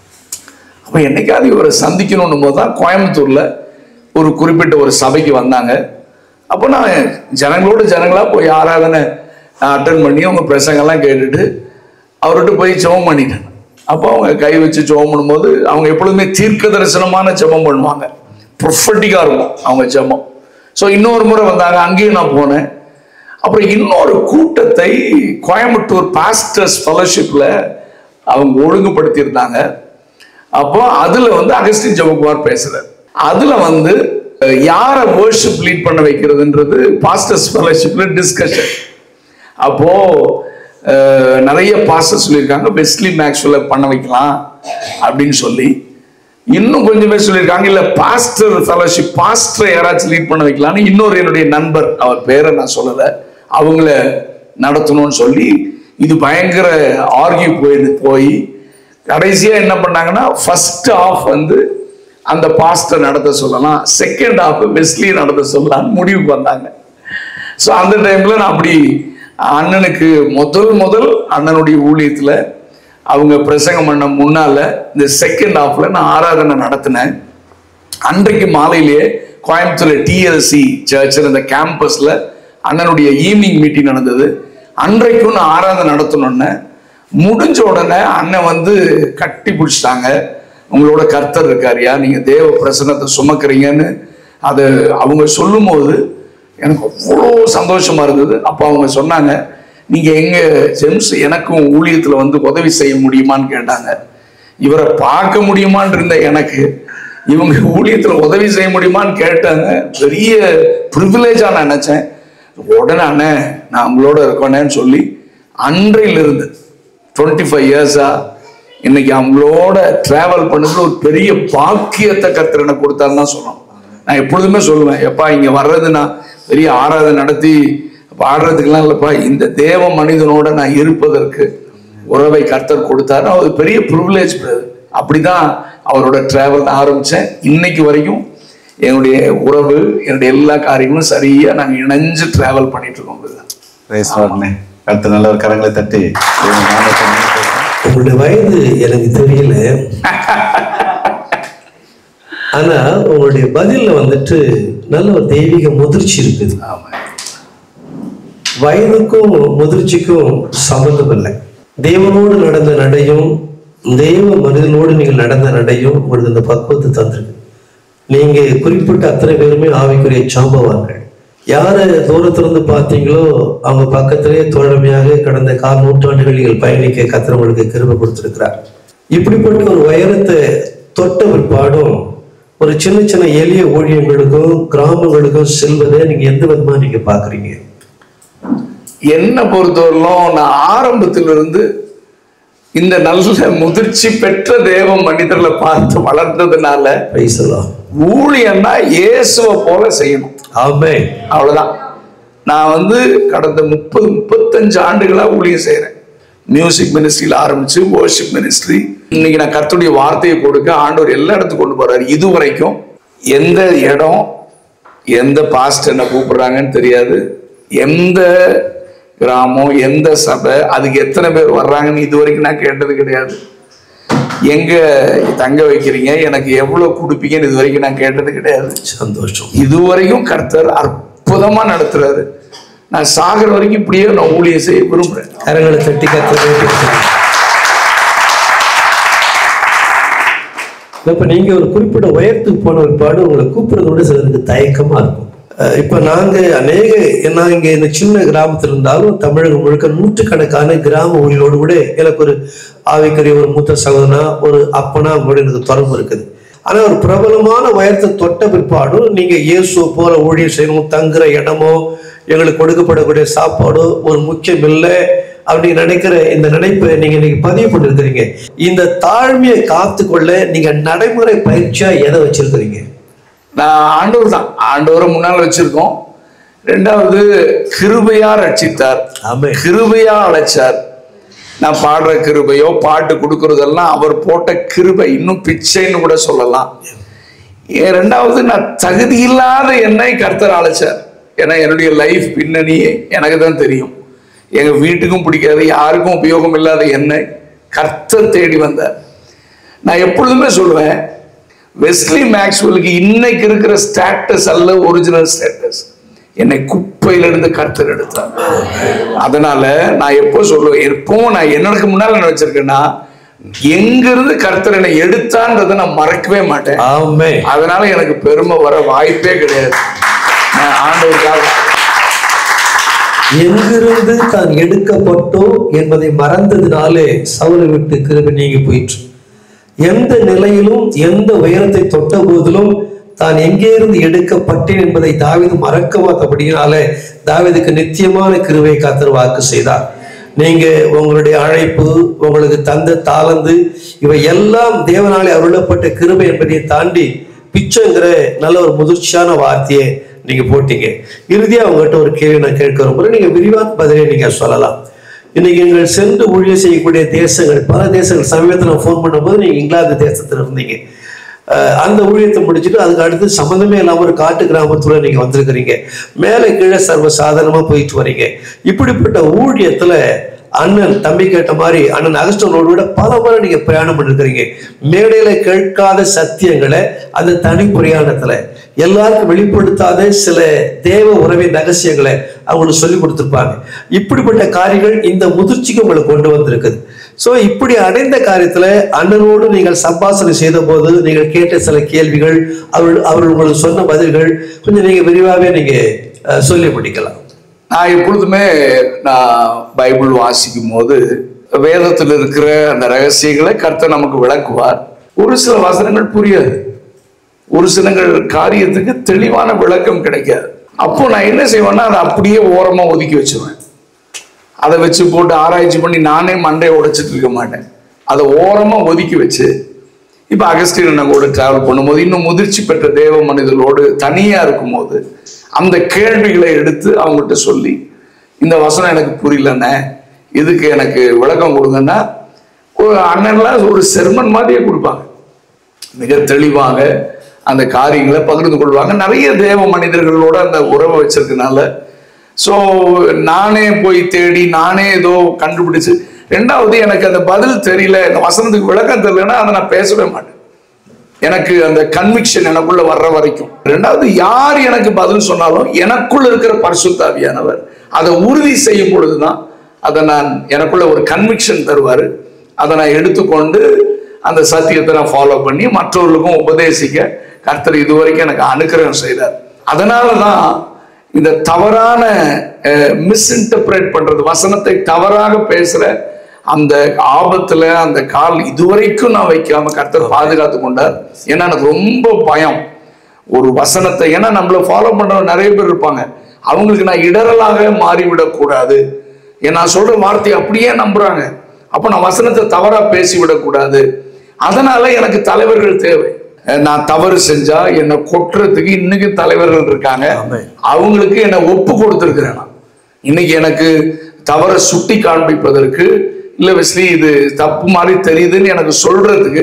Speaker 2: அப்ப என்னைக்காவது இவரை சந்திக்கணும் போது தான் கோயம்புத்தூர்ல ஒரு குறிப்பிட்ட ஒரு சபைக்கு வந்தாங்க அப்போ நான் ஜனங்களோட ஜனங்களா போய் ஆராதனை அட்டன் பண்ணி அவங்க பிரசங்கெல்லாம் கேட்டுட்டு அவர்கிட்ட போய் ஜெபம் பண்ணிட்டேன் அப்போ அவங்க கை வச்சு ஜெபம் பண்ணும்போது அவங்க எப்பொழுதுமே தீர்க்க தரிசனமான ஜெபம் பண்ணுவாங்க ப்ரொஃபட்டிக்காக இருக்கும் அவங்க ஜெபம் ஸோ இன்னொரு முறை வந்தாங்க அங்கேயும் நான் போனேன் அப்புறம் இன்னொரு கூட்டத்தை கோயம்புத்தூர் பாஸ்டர்ஸ் ஃபெலோஷிப்ல அவங்க ஒழுங்குபடுத்தியிருந்தாங்க அப்போ அதுல வந்து அகஸ்டின் ஜெபகுமார் பேசுறாரு அதுல வந்து அஹ், யாரை வேர்ஷிப் லீட் பண்ண வைக்கிறதுன்றது பாஸ்டர்ஸ் ஃபெலோஷிப்ல டிஸ்கஷன் அப்போ அஹ், நிறைய பாஸ்டர் சொல்லியிருக்காங்க வெஸ்லி மேக்ஸ்வெல்ல பண்ண வைக்கலாம் அப்படின்னு சொல்லி இன்னும் கொஞ்சம் பேர் சொல்லியிருக்காங்க இல்ல பாஸ்டர் ஃபெலோஷிப் பாஸ்டர் யாராச்சும் லீட் பண்ண வைக்கலாம்னு இன்னொரு என்னுடைய நண்பர் அவர் பேரை நான் சொல்லல அவங்கள நடத்தணும்னு சொல்லி இது பயங்கர ஆர்கியூ போய் போய் கடைசியா என்ன பண்ணாங்கன்னா ஃபர்ஸ்ட் ஆஃப் வந்து அந்த பாஸ்டர் நடத்த சொல்லலாம் செகண்ட் ஆஃப் வெஸ்லி நடத்த சொல்லலாம்னு முடிவுக்கு வந்தாங்க ஸோ அந்த டைம்ல நான் அப்படி அண்ணனுக்கு முதல் முதல் அண்ணனுடைய ஊழியத்துல அவங்க பிரசங்கம் பண்ண முன்னால இந்த செகண்ட் ஹாஃப்ல நான் ஆராதனை நடத்தினேன் அன்றைக்கு மாலையிலேயே கோயம்புத்தூர்ல டிஎல்சி சர்ச் இந்த கேம்பஸ்ல அண்ணனுடைய ஈவினிங் மீட்டிங் நடந்தது அன்றைக்கும் நான் ஆராதனை நடத்தணும்னு முடிஞ்ச உடனே அண்ணன் வந்து கட்டி பிடிச்சிட்டாங்க உங்களோட கர்த்தர் இருக்காருயா நீங்க தேவ பிரசன்னத்தை சுமக்கிறீங்கன்னு அதை அவங்க சொல்லும்போது எனக்கு அவ்வளோ சந்தோஷமா இருந்தது அப்போ அவங்க சொன்னாங்க நீங்க எங்க ஜெம்ஸ் எனக்கும் ஊழியத்துல வந்து உதவி செய்ய முடியுமான்னு கேட்டாங்க இவரை பார்க்க முடியுமான்னு இருந்த எனக்கு இவங்க ஊழியத்துல உதவி செய்ய முடியுமான்னு கேட்டாங்க பெரிய ப்ரிவிலேஜா நான் நினைச்சேன் உடனே அண்ணே நான் உங்களோட இருக்கேன்னு சொல்லி அன்றையிலிருந்து டுவெண்ட்டி ஃபைவ் இயர்ஸா இன்னைக்கு அவங்களோட டிராவல் பண்ணதுல ஒரு பெரிய பாக்கியத்தை கர்த்தர் எனக்கு கொடுத்தாருன்னு தான் சொல்லணும் நான் எப்பொழுதுமே சொல்லுவேன் எப்பா இங்க வர்றது நான் பெரிய ஆராதனை நடத்தி பாடுறதுக்கெல்லாம் இல்லப்பா இந்த தேவ மனிதனோட நான் இருப்பதற்கு உறவை கர்த்தர் கொடுத்தாரு அது பெரிய ப்ரிவிலேஜ் அப்படிதான் அவரோட டிராவல் ஆரம்பிச்சேன் இன்னைக்கு வரைக்கும் என்னுடைய உறவு என்னுடைய எல்லா காரியங்களும் சரியா நாங்க இணைஞ்சு டிராவல் பண்ணிட்டு இருக்கோம் brother.
Speaker 3: Praise Lord ண்ணே. அடுத்த நல்ல ஒரு கரங்களை தட்டி தேவன் நாமத்தை மகிமைப்படுத்துவோம்.
Speaker 1: உங்களுடைய வயது எனக்கு தெரியல ஆனா உங்களுடைய பதில்ல வந்துட்டு நல்ல ஒரு தெய்வீக முதிர்ச்சி இருக்குது
Speaker 2: ஆமா
Speaker 1: வயதுக்கும் முதிர்ச்சிக்கும் சம்பந்தம் இல்லை தேவனோடு நடந்த நடையும் தெய்வ மனிதனோடு நீங்கள் நடந்த நடையும் உங்களுக்கு இந்த பக்குவத்தை தந்திருக்கு நீங்க குறிப்பிட்ட அத்தனை பேருமே ஆவிக்குரிய சாம்பவான்கள் யாரை தூரத்திலிருந்து பார்த்தீங்களோ அவங்க பக்கத்திலே தோழமையாக கடந்த கால் நூற்றாண்டுகள் நீங்கள் பயணிக்க கத்தர் உங்களுக்கு கிருபை கொடுத்திருக்கிறார் இப்படிப்பட்ட ஒரு உயரத்தை தொட்ட பிற்பாடும் ஒரு சின்ன சின்ன எளிய ஊழியங்களுக்கும் கிராமங்களுக்கும் செல்வதை நீங்க எந்த விதமா நீங்க பாக்குறீங்க
Speaker 2: என்னை பொறுத்தவரையிலும் நான் ஆரம்பத்திலிருந்து இந்த நல்ல முதிர்ச்சி பெற்ற தேவ மனிதர்களை பார்த்து வளர்ந்ததுனால
Speaker 1: பேசலாம்
Speaker 2: ஊழியன்னா இயேசுவை போல செய்யணும்
Speaker 1: ஆமே
Speaker 2: அவ்வளவுதான் நான் வந்து கடந்த முப்பது முப்பத்தஞ்சு ஆண்டுகளா ஊழியம் செய்றேன் மியூசிக் மினிஸ்ட்ரியில ஆரம்பிச்சு worship மினிஸ்ட்ரி இன்னைக்கு நான் கர்த்தருடைய வார்த்தையை கொடுக்க ஆண்டவர் எல்லா இடத்துக்கும் கொண்டு போறாரு இது வரைக்கும் எந்த இடம் எந்த பாஸ்ட் என்ன கூப்பிடுறாங்கன்னு தெரியாது எந்த கிராமம் எந்த சபை அதுக்கு எத்தனை பேர் வர்றாங்கன்னு இது வரைக்கும் நான் கேட்டது கிடையாது எங்க தங்க வைக்கிறீங்க எனக்கு எவ்வளவு கொடுப்பீங்கன்னு இது வரைக்கும் நான் கேட்டது கிடையாது
Speaker 1: சந்தோஷம்
Speaker 2: இதுவரைக்கும் கர்த்தர் அற்புதமா நடத்துறாரு நான் சாகிற வரைக்கும் இப்படியே நான் ஊழியம் செய்ய விரும்புறேன்
Speaker 1: கரங்களை தட்டி கத்த இப்ப நீங்க ஒரு குறிப்பிட்ட உயரத்துக்கு போன ஒரு பாடு உங்களை கூப்பிடுறதோட சிலருக்கு தயக்கமா இருக்கும் அஹ் இப்ப நாங்க அநேக நான் இங்க இந்த சின்ன கிராமத்துல இருந்தாலும் தமிழகம் முழுக்க நூற்றுக்கணக்கான கிராம ஊழியோடு கூட எனக்கு ஒரு ஆவிக்கறி ஒரு மூத்த சகோதரனா ஒரு அப்பனா கூட எனக்கு தொடர்பு இருக்குது ஆனா ஒரு பிரபலமான உயரத்தை தொட்ட பிற்பாடும் நீங்க இயேசுவை போல ஊழியம் செய்யணும் தங்குற இடமோ எங்களுக்கு கொடுக்கப்படக்கூடிய சாப்பாடோ ஒரு முக்கியம் இல்லை அப்படி நினைக்கிற இந்த நினைப்பை நீங்க இன்னைக்கு பதிவு பண்ணிருக்கிறீங்க இந்த தாழ்மையை காத்துக்கொள்ள நீங்க நடைமுறை பயிற்சியா எதை வச்சிருக்கிறீங்க
Speaker 2: நான் ஆண்டவர் தான் ஆண்டவரை முன்னால் வச்சிருக்கோம் ரெண்டாவது கிருபையா ரட்சித்தார்
Speaker 1: ஆமென்.
Speaker 2: கிருபையா அழைச்சார் நான் பாடுற கிருபையோ பாட்டு கொடுக்கறதெல்லாம் அவர் போட்ட கிருபை இன்னும் பிச்சைன்னு கூட சொல்லலாம் ஏன் ரெண்டாவது நான் தகுதி இல்லாத என்னை கர்த்தர் அழைச்சார் ஏன்னா என்னுடைய லைஃப் பின்னணி எனக்கு தான் தெரியும் எங்க வீட்டுக்கும் பிடிக்காது யாருக்கும் உபயோகம் இல்லாத என்னை கர்த்தர் தேடி வந்தார் நான் எப்பொழுதுமே சொல்லுவேன் வெஸ்லி மேக்ஸ்வெலுக்கு இன்னைக்கு இருக்கிற ஸ்டேட்டஸ் அல்ல ஒரிஜினல் ஸ்டேட்டஸ் என்னை குப்பையிலிருந்து கர்த்தர் எடுத்தார் அதனால நான் எப்போ சொல்லுவேன் எப்பவும் நான் என்னக்கு முன்னால என்ன வச்சிருக்கேன்னா எங்கிருந்து கர்த்தர் என்னை எடுத்தான்றதை நான் மறக்கவே மாட்டேன்
Speaker 1: ஆமே
Speaker 2: அதனால எனக்கு பெருமை வர வாய்ப்பே கிடையாது நான் ஆண்டவருக்காக
Speaker 1: எங்கிருந்து தான் எடுக்கப்பட்டோம் என்பதை மறந்ததினாலே சவுலை விட்டு கிருபை நீங்கி போயிற்று எந்த நிலையிலும் எந்த உயரத்தை தொட்ட போதிலும் தான் எங்கே இருந்து எடுக்கப்பட்டேன் என்பதை தாவீது மறக்கவாதபடியினாலே தாவீதுக்கு நித்தியமான கிருபை காத்தர் வாக்கு செய்தார் நீங்க உங்களுடைய அழைப்பு உங்களுக்கு தந்த தாளந்து இவை எல்லாம் தேவனாலே அருளப்பட்ட கிருபை என்பதை தாண்டி பிச்சைங்கிற நல்ல ஒரு முதிர்ச்சியான வார்த்தையை நீங்க போட்டீங்க இறுதியா உங்ககிட்ட ஒரு கேள்வி நான் கேட்க விரும்புறேன் நீங்க விரிவான பதிலை நீங்க சொல்லலாம் இன்னைக்கு எங்கள் சென்று ஊழியர் செய்யக்கூடிய தேசங்கள் பல தேசங்கள் சமீபத்தில் ஃபோன் பண்ணும்போது நீங்க இங்கிலாந்து தேசத்துல இருந்தீங்க அஹ் அந்த ஊழியத்தை முடிச்சுட்டு அதுக்கு அடுத்து சம்மந்தமே இல்லாம ஒரு காட்டு கிராமத்துல நீங்க வந்திருக்கிறீங்க மேலே கீழே சர்வ சாதாரணமா போயிட்டு வர்றீங்க இப்படிப்பட்ட ஊழியத்துல அண்ணன் தம்பி கேட்ட மாதிரி அண்ணன் அகஸ்டனோடு விட பல முறை நீங்க பிரயாணம் பண்ணிருக்கிறீங்க மேடையில கேட்காத சத்தியங்களை அந்த தனி பிரயாணத்துல எல்லாருக்கும் வெளிப்படுத்தாத சில தேவ உறவின் ரகசியங்களை அவங்களுக்கு சொல்லி கொடுத்துருப்பாங்க இப்படிப்பட்ட காரியங்கள் இந்த முதிர்ச்சிக்கு உங்களை கொண்டு வந்திருக்குது சோ இப்படி அடைந்த காரியத்துல அண்ணனோடு நீங்கள் சம்பாஷணை செய்த போது நீங்கள் கேட்ட சில கேள்விகள் அவர்கள் அவர்கள் உங்களுக்கு சொன்ன பதில்கள் கொஞ்சம் நீங்க விரிவாகவே நீங்க அஹ், சொல்லி முடிக்கலாம்
Speaker 2: நான் எப்பொழுதுமே நான் பைபிள் வாசிக்கும் போது வேதத்தில் இருக்கிற அந்த ரகசியங்களை கர்த்தர் நமக்கு விளக்குவார் ஒரு சில வசனங்கள் புரியாது ஒரு சிலங்கள் காரியத்துக்கு தெளிவான விளக்கம் கிடைக்காது அப்போ நான் என்ன செய்வேன்னா அதை அப்படியே ஓரமா ஒதுக்கி வச்சிருவேன் அதை வச்சு போட்டு ஆராய்ச்சி பண்ணி நானே மண்டையை உடைச்சிட்டு இருக்க மாட்டேன் அதை ஓரமா ஒதுக்கி வச்சு இப்ப அகஸ்டின் அண்ணன் கூட டிராவல் பண்ணும்போது இன்னும் முதிர்ச்சி பெற்ற தேவ மனிதர்களோடு தனியா இருக்கும்போது அந்த கேள்விகளை எடுத்து அவங்ககிட்ட சொல்லி இந்த வசனம் எனக்கு புரியலண்ணே இதுக்கு எனக்கு விளக்கம் கொடுங்கன்னா ஒரு அண்ணன்லாம் ஒரு செர்மன் மாதிரியே கொடுப்பாங்க மிக தெளிவாக அந்த காரியங்களை பகிர்ந்து கொள்வாங்க நிறைய தேவ மனிதர்களோட அந்த உறவை வச்சிருக்கனால ஸோ நானே போய் தேடி நானே ஏதோ கண்டுபிடிச்சு ரெண்டாவது எனக்கு அந்த பதில் தெரியல இந்த வசனத்துக்கு விளக்கம் தெரியலன்னா அதை நான் பேசவே மாட்டேன் எனக்கு அந்த கன்விக்ஷன் எனக்குள்ள வர்ற வரைக்கும் ரெண்டாவது யார் எனக்கு பதில் சொன்னாலும் எனக்குள்ள இருக்கிற பரிசுத்தாவியானவர் அதை உறுதி செய்யும் பொழுதுதான் அதை நான் எனக்குள்ள ஒரு கன்விக்ஷன் தருவாரு அதை நான் எடுத்துக்கொண்டு அந்த சத்தியத்தை நான் ஃபாலோ பண்ணி மற்றவர்களுக்கும் உபதேசிக்க கர்த்தர் இதுவரைக்கும் எனக்கு அனுக்கிரகம் செய்தார் அதனால தான் இந்த தவறான மிஸ்இன்டர்பிரேட் பண்றது வசனத்தை தவறாக பேசுற அந்த ஆபத்துல அந்த கால் இதுவரைக்கும் நான் வைக்காம கர்த்தர் பாதுகாத்து கொண்டார் ஏன்னா எனக்கு ரொம்ப பயம் ஒரு வசனத்தை ஏன்னா நம்மள ஃபாலோ பண்றவங்க நிறைய பேர் இருப்பாங்க அவங்களுக்கு நான் இடரலாக மாறிவிடக் கூடாது ஏன் நான் சொல்ற வார்த்தையை அப்படியே நம்புறாங்க அப்ப நான் வசனத்தை தவறா பேசி விடக்கூடாது அதனால எனக்கு தலைவர்கள் தேவை அஹ் நான் தவறு செஞ்சா என்னை கொட்டுறதுக்கு இன்னைக்கு தலைவர்கள் இருக்காங்க
Speaker 1: ஆமென்.
Speaker 2: அவங்களுக்கு என்னை ஒப்பு கொடுத்துருக்கிறேன் நான் இன்னைக்கு எனக்கு தவறை சுட்டி காண்பிப்பதற்கு இல்ல வெஸ்லி இது தப்பு மாதிரி தெரியுதுன்னு எனக்கு சொல்றதுக்கு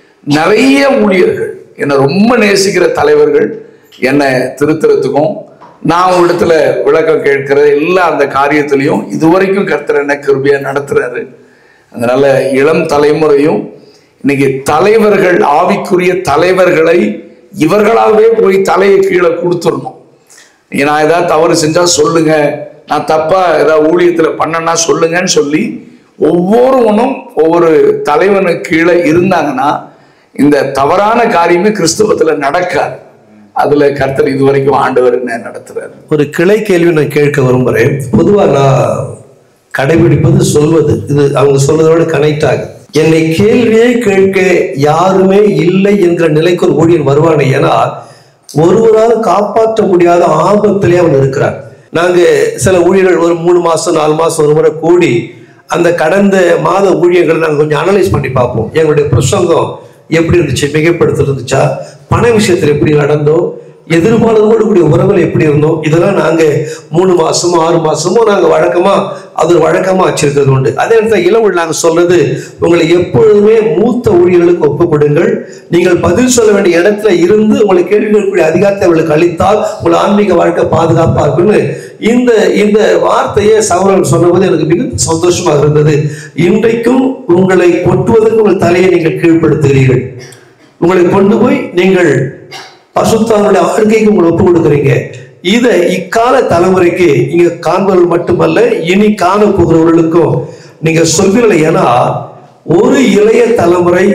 Speaker 2: நிறைய ஊழியர்கள் என்னை ரொம்ப நேசிக்கிற தலைவர்கள் என்னை திருத்துறதுக்கும் நான் உங்களிடத்துல விளக்கம் கேட்கிற எல்லா அந்த காரியத்திலையும் இதுவரைக்கும் கர்த்தர் என்ன கிருபையா நடத்துறாரு அதனால இளம் தலைமுறையும் இன்னைக்கு தலைவர்கள் ஆவிக்குரிய தலைவர்களை இவர்களாகவே போய் தலையை கீழே கொடுத்துடணும் நீ நான் ஏதாவது தவறு செஞ்சா சொல்லுங்க நான் தப்பா ஏதாவது ஊழியத்துல பண்ணனா சொல்லுங்கன்னு சொல்லி ஒவ்வொருவனும் ஒவ்வொரு தலைவனுக்கு கீழே இருந்தாங்கன்னா இந்த தவறான காரியமே கிறிஸ்தவத்துல நடக்காது அதுல கர்த்தர் இதுவரைக்கும் ஆண்டவர் என்ன நடத்துறாரு
Speaker 1: ஒரு கிளை கேள்வி நான் கேட்க விரும்புறேன் பொதுவா நான் கடைபிடிப்பது சொல்வது இது அவங்க சொல்வதோட கனெக்ட் ஆகுது என்னை கேள்வியே கேட்க யாருமே இல்லை என்கிற நிலைக்கு ஒரு ஊழியன் வருவானே ஏன்னா ஒருவரால் காப்பாற்ற முடியாத ஆபத்திலே அவன் இருக்கிறான் நாங்க சில ஊழியர்கள் ஒரு மூணு மாசம் நாலு மாசம் ஒரு முறை கூடி அந்த கடந்த மாத ஊழியர்களை நாங்கள் கொஞ்சம் அனலைஸ் பண்ணி பார்ப்போம் எங்களுடைய பிரசங்கம் எப்படி இருந்துச்சு மிகைப்படுத்தல் இருந்துச்சா பண விஷயத்தில் எப்படி நடந்தோம் எதிர்பாளரோடு கூடிய உறவில் எப்படி இருந்தோம் இதெல்லாம் நாங்க மூணு மாசமோ ஆறு மாசமோ நாங்க வழக்கமா அது ஒரு வழக்கமா வச்சிருக்கிறது உண்டு அதே நேரத்தில் இளவல் நாங்க சொல்றது உங்களை எப்பொழுதுமே மூத்த ஊழியர்களுக்கு ஒப்பு கொடுங்கள் நீங்கள் பதில் சொல்ல வேண்டிய இடத்துல இருந்து உங்களை கேள்வி கேட்கக்கூடிய அதிகாரத்தை அவர்களுக்கு அளித்தால் உங்கள் ஆன்மீக வாழ்க்கை பாதுகாப்பா இருக்குன்னு இந்த இந்த வார்த்தையை சகோதரர் சொன்னபோது எனக்கு மிகுந்த சந்தோஷமாக இருந்தது இன்றைக்கும் உங்களை கொட்டுவதற்கு உங்கள் தலையை நீங்கள் கீழ்ப்படுத்துகிறீர்கள் உங்களை கொண்டு போய் நீங்கள் பசுத்தானுடைய வாழ்க்கைக்கு உங்களை ஒப்பு கொடுக்குறீங்க இதை இக்கால தலைமுறைக்கு இங்க காண்பவர்கள் மட்டுமல்ல இனி காண போகிறவர்களுக்கும் நீங்க சொல்வீர்கள் ஏன்னா ஒரு இளைய தலைமுறை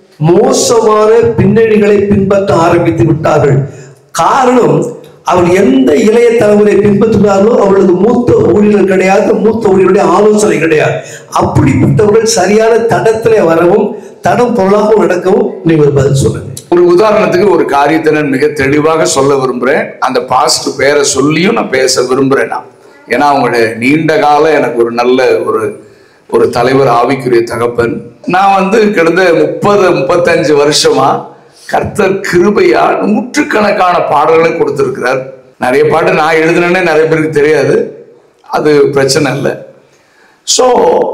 Speaker 1: மோசமான பின்னணிகளை பின்பற்ற ஆரம்பித்து விட்டார்கள் காரணம் அவர் எந்த இளைய தலைமுறை பின்பற்றுகிறார்களோ அவர்களுக்கு மூத்த ஊழியர்கள் கிடையாது மூத்த ஊழியர்களுடைய ஆலோசனை கிடையாது அப்படிப்பட்டவர்கள் சரியான தடத்திலே வரவும் தடம் பொருளாகவும் நடக்கவும் நீங்க ஒரு பதில் சொல்லுங்க
Speaker 2: ஒரு உதாரணத்துக்கு ஒரு காரியத்தை நான் மிக தெளிவாக சொல்ல விரும்புறேன் அந்த பாஸ்ட் பேரை சொல்லியும் நான் பேச விரும்புறேன் நான் ஏன்னா அவங்களுடைய நீண்ட கால எனக்கு ஒரு நல்ல ஒரு ஒரு தலைவர் ஆவிக்குரிய தகப்பன் நான் வந்து கிட்டத்தட்ட முப்பது முப்பத்தஞ்சு வருஷமா கர்த்தர் கிருபையா நூற்றுக்கணக்கான பாடல்களை கொடுத்திருக்கிறார் நிறைய பாட்டு நான் எழுதுனேன்னே நிறைய பேருக்கு தெரியாது அது பிரச்சனை இல்லை ஸோ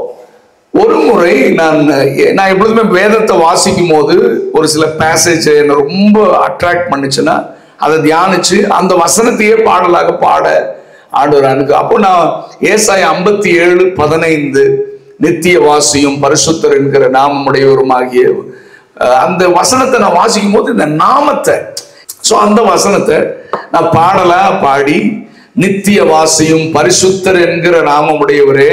Speaker 2: ஒரு முறை நான் நான் எப்பொழுதுமே வேதத்தை வாசிக்கும் போது ஒரு சில பேசேஜ் என்னை ரொம்ப அட்ராக்ட் பண்ணுச்சுன்னா அதை தியானிச்சு அந்த வசனத்தையே பாடலாக பாட ஆண்டவர் அனுக்கு அப்போ நான் ஏசாய ஐம்பத்தி ஏழு பதினைந்து நித்திய வாசியும் பரிசுத்தர் என்கிற நாமமுடையவருமாகிய அஹ், அந்த வசனத்தை நான் வாசிக்கும் போது இந்த நாமத்தை ஸோ அந்த வசனத்தை நான் பாடலா பாடி நித்திய வாசியும் பரிசுத்தர் என்கிற நாமமுடையவரே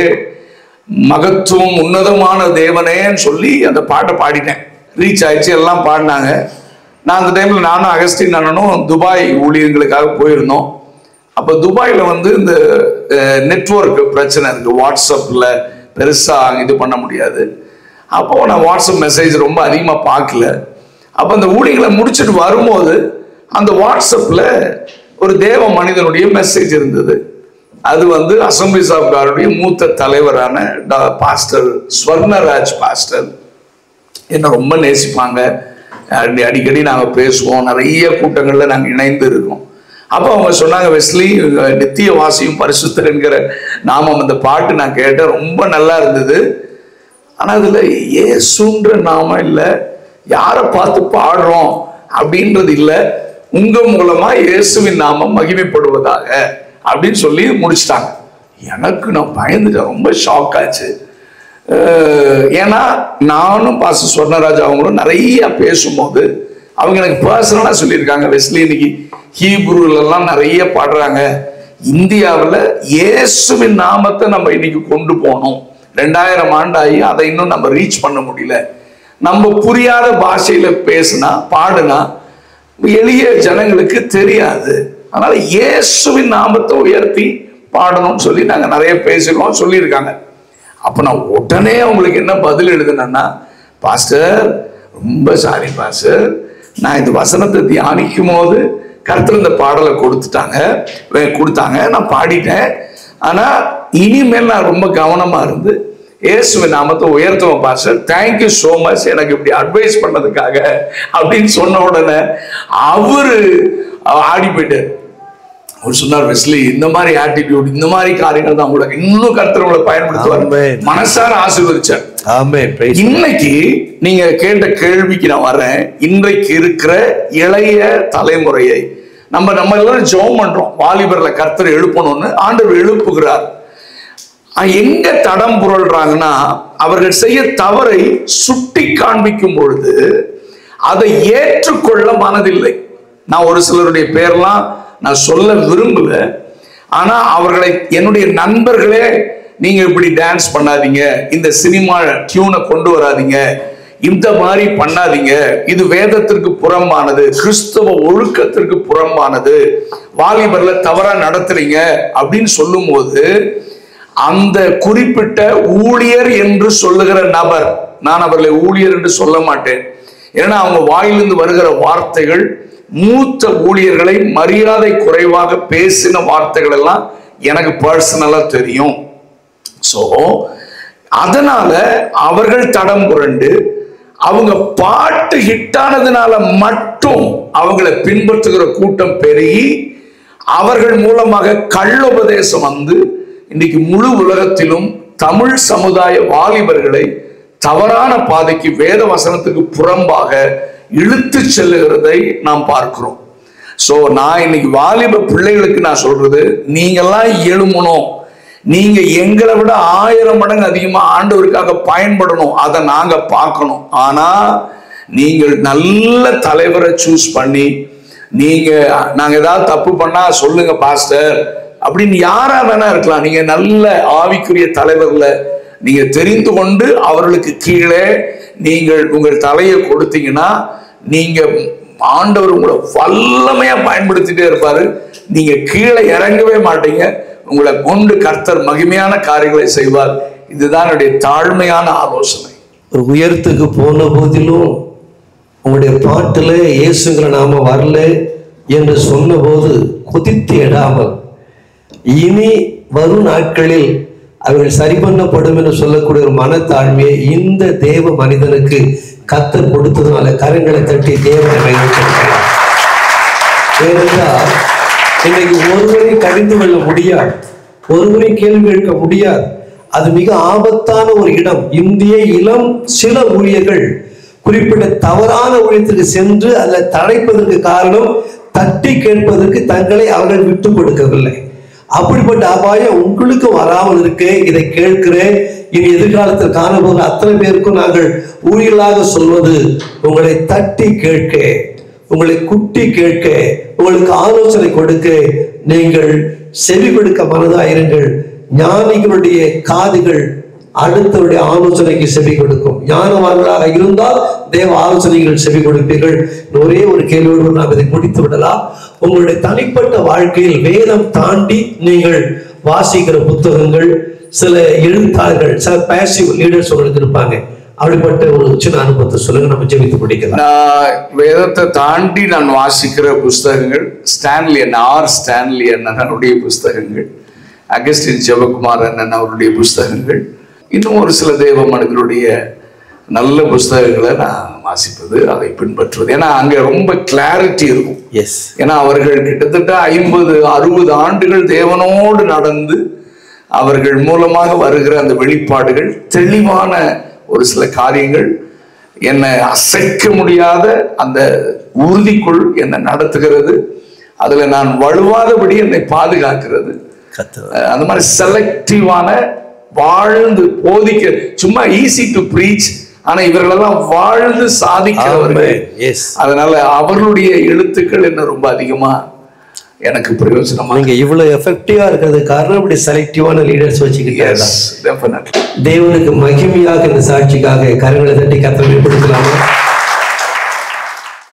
Speaker 2: மகத்துவம் உன்னதமான தேவனேன்னு சொல்லி அந்த பாட்டை பாடிட்டேன் ரீச் ஆயிடுச்சு எல்லாம் பாடினாங்க நான் அந்த டைம்ல நானும் அகஸ்டின் அண்ணனும் துபாய் ஊழியர்களுக்காக போயிருந்தோம் அப்போ துபாயில் வந்து இந்த நெட்வொர்க் பிரச்சனை இருக்கு வாட்ஸ்அப்பில் பெருசாக இது பண்ண முடியாது அப்போ நான் வாட்ஸ்அப் மெசேஜ் ரொம்ப அதிகமாக பார்க்கல அப்போ அந்த ஊழியர்களை முடிச்சுட்டு வரும்போது அந்த வாட்ஸ்அப்பில் ஒரு தேவ மனிதனுடைய மெசேஜ் இருந்தது அது வந்து அசம்பிளிஸ் ஆஃப் காடுடைய மூத்த தலைவரான டா- பாஸ்டர் ஸ்வர்ணராஜ் பாஸ்டர் என்னை ரொம்ப நேசிப்பாங்க அடி அடிக்கடி நாங்கள் பேசுவோம் நிறைய கூட்டங்களில் நாங்கள் இணைந்து இருக்கோம் அப்போ அவங்க சொன்னாங்க வெஸ்லி அஹ், நித்திய வாசியும் பரிசுத்தர் என்கிற நாமம் அந்த பாட்டு நான் கேட்டேன் ரொம்ப நல்லா இருந்தது ஆனால் அதில் ஏசுன்ற நாமம் இல்லை யாரை பார்த்து பாடுறோம் அப்படின்றது இல்லை உங்க மூலமா இயேசுவின் நாமம் மகிமைப்படுவதாக அப்படின்னு சொல்லி முடிச்சிட்டாங்க எனக்கு நான் பயந்துட்டேன் ரொம்ப ஷாக் ஆச்சு அஹ் ஏன்னா நானும் பாச சொர்ணராஜ் அவங்களும் நிறைய பேசும்போது அவங்க எனக்கு பர்சனலாக சொல்லியிருக்காங்க வெஸ்லி இன்னைக்கு ஹீப்ரூலெல்லாம் நிறைய பாடுறாங்க இந்தியாவில் இயேசுவின் நாமத்தை நம்ம இன்னைக்கு கொண்டு போனோம் ரெண்டாயிரம் ஆண்டாகி அதை இன்னும் நம்ம ரீச் பண்ண முடியல நம்ம புரியாத பாஷையில பேசுனா பாடுனா எளிய ஜனங்களுக்கு தெரியாது அதனால இயேசுவின் நாமத்தை உயர்த்தி பாடணும்னு சொல்லி நாங்க நிறைய பேசிருக்கோம் சொல்லியிருக்காங்க அப்ப நான் உடனே அவங்களுக்கு என்ன பதில் எழுதுனேன்னா பாஸ்டர் ரொம்ப சாரி பாஸ்டர் நான் இந்த வசனத்தை தியானிக்கும் போது கருத்துல இந்த பாடலை கொடுத்துட்டாங்க வே- கொடுத்தாங்க நான் பாடிட்டேன் ஆனா இனிமேல் நான் ரொம்ப கவனமா இருந்து இயேசுவின் நாமத்தை உயர்த்துவோம் பாஸ்டர் தேங்க்யூ so மச் எனக்கு இப்படி அட்வைஸ் பண்ணதுக்காக அப்படின்னு சொன்ன உடனே அவரு ஆடி போயிட்டார் அவர் சொன்னார் வெஸ்லி இந்த மாதிரி ஆட்டிடியூட் இந்த மாதிரி காரியங்கள் தான் உங்களுக்கு இன்னும் கர்த்தர் உங்களை பயன்படுத்துவார்
Speaker 1: Amen.
Speaker 2: மனசார ஆசீர்வதிச்சார்
Speaker 1: ஆமென் praise
Speaker 2: இன்னைக்கு நீங்க கேட்ட கேள்விக்கு நான் வரேன் இன்றைக்கு இருக்கிற இளைய தலைமுறையை நம்ம நம்ம எல்லாரும் ஜெபம் பண்றோம் வாலிபர்ல கர்த்தர் எழுப்பணும்னு ஆண்டவர் எழுப்புகிறார் ஆஹ் எங்க தடம் புரள்றாங்கன்னா அவர்கள் செய்ய தவறை சுட்டி காண்பிக்கும் பொழுது அதை ஏற்றுக்கொள்ள மனதில்லை நான் ஒரு சிலருடைய பேர்லாம் நான் சொல்ல விரும்பல ஆனா அவர்களை என்னுடைய நண்பர்களே நீங்க இப்படி டான்ஸ் பண்ணாதீங்க இந்த சினிமா டியூனை கொண்டு வராதீங்க இந்த மாதிரி பண்ணாதீங்க இது வேதத்திற்கு புறம்பானது கிறிஸ்தவ ஒழுக்கத்திற்கு புறம்பானது வாலிபர்ல தவறா நடத்துறீங்க அப்படின்னு சொல்லும்போது அந்த குறிப்பிட்ட ஊழியர் என்று சொல்லுகிற நபர் நான் அவர்களை ஊழியர் என்று சொல்ல மாட்டேன் ஏன்னா அவங்க வாயிலிருந்து வருகிற வார்த்தைகள் மூத்த ஊழியர்களை மரியாதை குறைவாக பேசின வார்த்தைகள் எல்லாம் எனக்கு பர்சனலா தெரியும் சோ அதனால அவர்கள் தடம் புரண்டு அவங்க பாட்டு ஹிட்டானதுனால மட்டும் அவங்கள பின்பற்றுகிற கூட்டம் பெருகி அவர்கள் மூலமாக கள்ளோபதேசம் வந்து இன்னைக்கு முழு உலகத்திலும் தமிழ் சமுதாய வாலிபர்களை தவறான பாதைக்கு வேத வசனத்துக்கு புறம்பாக இழுத்து செல்லுகிறதை நாம் பார்க்கிறோம் சோ நான் இன்னைக்கு வாலிப பிள்ளைகளுக்கு நான் சொல்றது நீங்கெல்லாம் எழுமணும் நீங்க எங்களை விட ஆயிரம் மடங்கு அதிகமா ஆண்டவருக்காக பயன்படணும் அதை நாங்க பார்க்கணும் ஆனா நீங்கள் நல்ல தலைவரை சூஸ் பண்ணி நீங்க நாங்க ஏதாவது தப்பு பண்ணா சொல்லுங்க பாஸ்டர் அப்படின்னு யாரா வேணா இருக்கலாம் நீங்க நல்ல ஆவிக்குரிய தலைவர்ல நீங்க தெரிந்து கொண்டு அவர்களுக்கு கீழே நீங்கள் உங்கள் தலையை கொடுத்தீங்கன்னா நீங்க ஆண்டவர் உங்களை வல்லமையா பயன்படுத்திட்டே இருப்பாரு நீங்க கீழே இறங்கவே மாட்டீங்க உங்களை கொண்டு கர்த்தர் மகிமையான காரியங்களை செய்வார் இதுதான் என்னுடைய தாழ்மையான ஆலோசனை
Speaker 1: ஒரு உயரத்துக்கு போன போதிலும் உங்களுடைய பாட்டுல இயேசுங்கிற நாம வரல என்று சொன்னபோது கொதித்து எடாமல் இனி வரும் நாட்களில் அவர்கள் சரி பண்ணப்படும் என்று சொல்லக்கூடிய ஒரு மனத்தாழ்மையை இந்த தேவ மனிதனுக்கு கத்தர் கொடுத்ததுனால கரங்களை தட்டி தேவனை மகிழ்ச்சிக்கிறார் ஏனென்றால் இன்னைக்கு ஒருவரை கடிந்து கொள்ள முடியாது ஒருவரை கேள்வி கேட்க முடியாது அது மிக ஆபத்தான ஒரு இடம் இந்திய இளம் சில ஊழியர்கள் குறிப்பிட்ட தவறான ஊழியத்திற்கு சென்று அதில் தடைப்பதற்கு காரணம் தட்டி கேட்பதற்கு தங்களை அவர்கள் விட்டு கொடுக்கவில்லை அப்படிப்பட்ட அபாயம் உங்களுக்கு வராமல் இருக்கு இதை கேட்கிறேன் இனி எதிர்காலத்தில் காணப்போகிற அத்தனை பேருக்கும் நாங்கள் ஊழியர்களாக சொல்வது உங்களை தட்டி கேட்க உங்களை குட்டி கேட்க உங்களுக்கு ஆலோசனை கொடுக்க நீங்கள் செவி கொடுக்க மனதாயிருங்கள் ஞானிகளுடைய காதுகள் அடுத்தவருடைய ஆலோசனைக்கு செவி கொடுக்கும் ஞானவான்களாக இருந்தால் தேவ ஆலோசனைகள் செவி கொடுப்பீர்கள் ஒரே ஒரு கேள்வியோடு நாம் இதை முடித்து விடலாம் உங்களுடைய தனிப்பட்ட வாழ்க்கையில் வேதம் தாண்டி நீங்கள் வாசிக்கிற புத்தகங்கள் சில எழுத்தாளர்கள் சில பேசிவ் லீடர்ஸ் உங்களுக்கு இருப்பாங்க அப்படிப்பட்ட ஒரு சின்ன அனுபவத்தை சொல்லுங்க நம்ம ஜெபித்து பிடிக்கலாம்
Speaker 2: நான் வேதத்தை தாண்டி நான் வாசிக்கிற புஸ்தகங்கள் ஸ்டான்லி அண்ணன் ஆர் ஸ்டான்லி அண்ணன் அவருடைய புஸ்தகங்கள் அகஸ்டின் ஜெபகுமார் அண்ணன் அவருடைய புஸ்தகங்கள் இன்னும் ஒரு சில தேவ மனிதருடைய நல்ல புஸ்தகங்களை நான் வாசிப்பது அதை பின்பற்றுவது ஏன்னா அங்க ரொம்ப கிளாரிட்டி இருக்கும்
Speaker 1: எஸ்
Speaker 2: ஏன்னா அவர்கள் கிட்டத்தட்ட ஐம்பது அறுபது ஆண்டுகள் தேவனோடு நடந்து அவர்கள் மூலமாக வருகிற அந்த வெளிப்பாடுகள் தெளிவான ஒரு சில காரியங்கள் என்னை அசைக்க முடியாத அந்த உறுதிக்குள் என்னை நடத்துகிறது அதுல நான் வலுவாதபடி என்னை பாதுகாக்கிறது
Speaker 1: கத்து
Speaker 2: அஹ் அந்த மாதிரி செலக்டிவான வாழ்ந்து போதிக்க சும்மா ஈஸி டு ப்ரீச் ஆனா இவர்களெல்லாம் வாழ்ந்து சாதிக்கிறவர்கள்
Speaker 1: எஸ்
Speaker 2: அதனால அவர்களுடைய எழுத்துக்கள் என்ன ரொம்ப அதிகமா எனக்கு பிரயோஜனமா
Speaker 1: நீங்க இவ்வளவு எஃபெக்டிவா இருக்கிறது காரணம் இப்படி செலக்டிவான லீடர்ஸ் வச்சுக்கிட்டே
Speaker 2: எஸ் டெஃபினெட்லி
Speaker 1: தேவனுக்கு மகிமையாக இந்த சாட்சிக்காக கரங்களை தட்டி கத்தனை கொடுக்கலாமா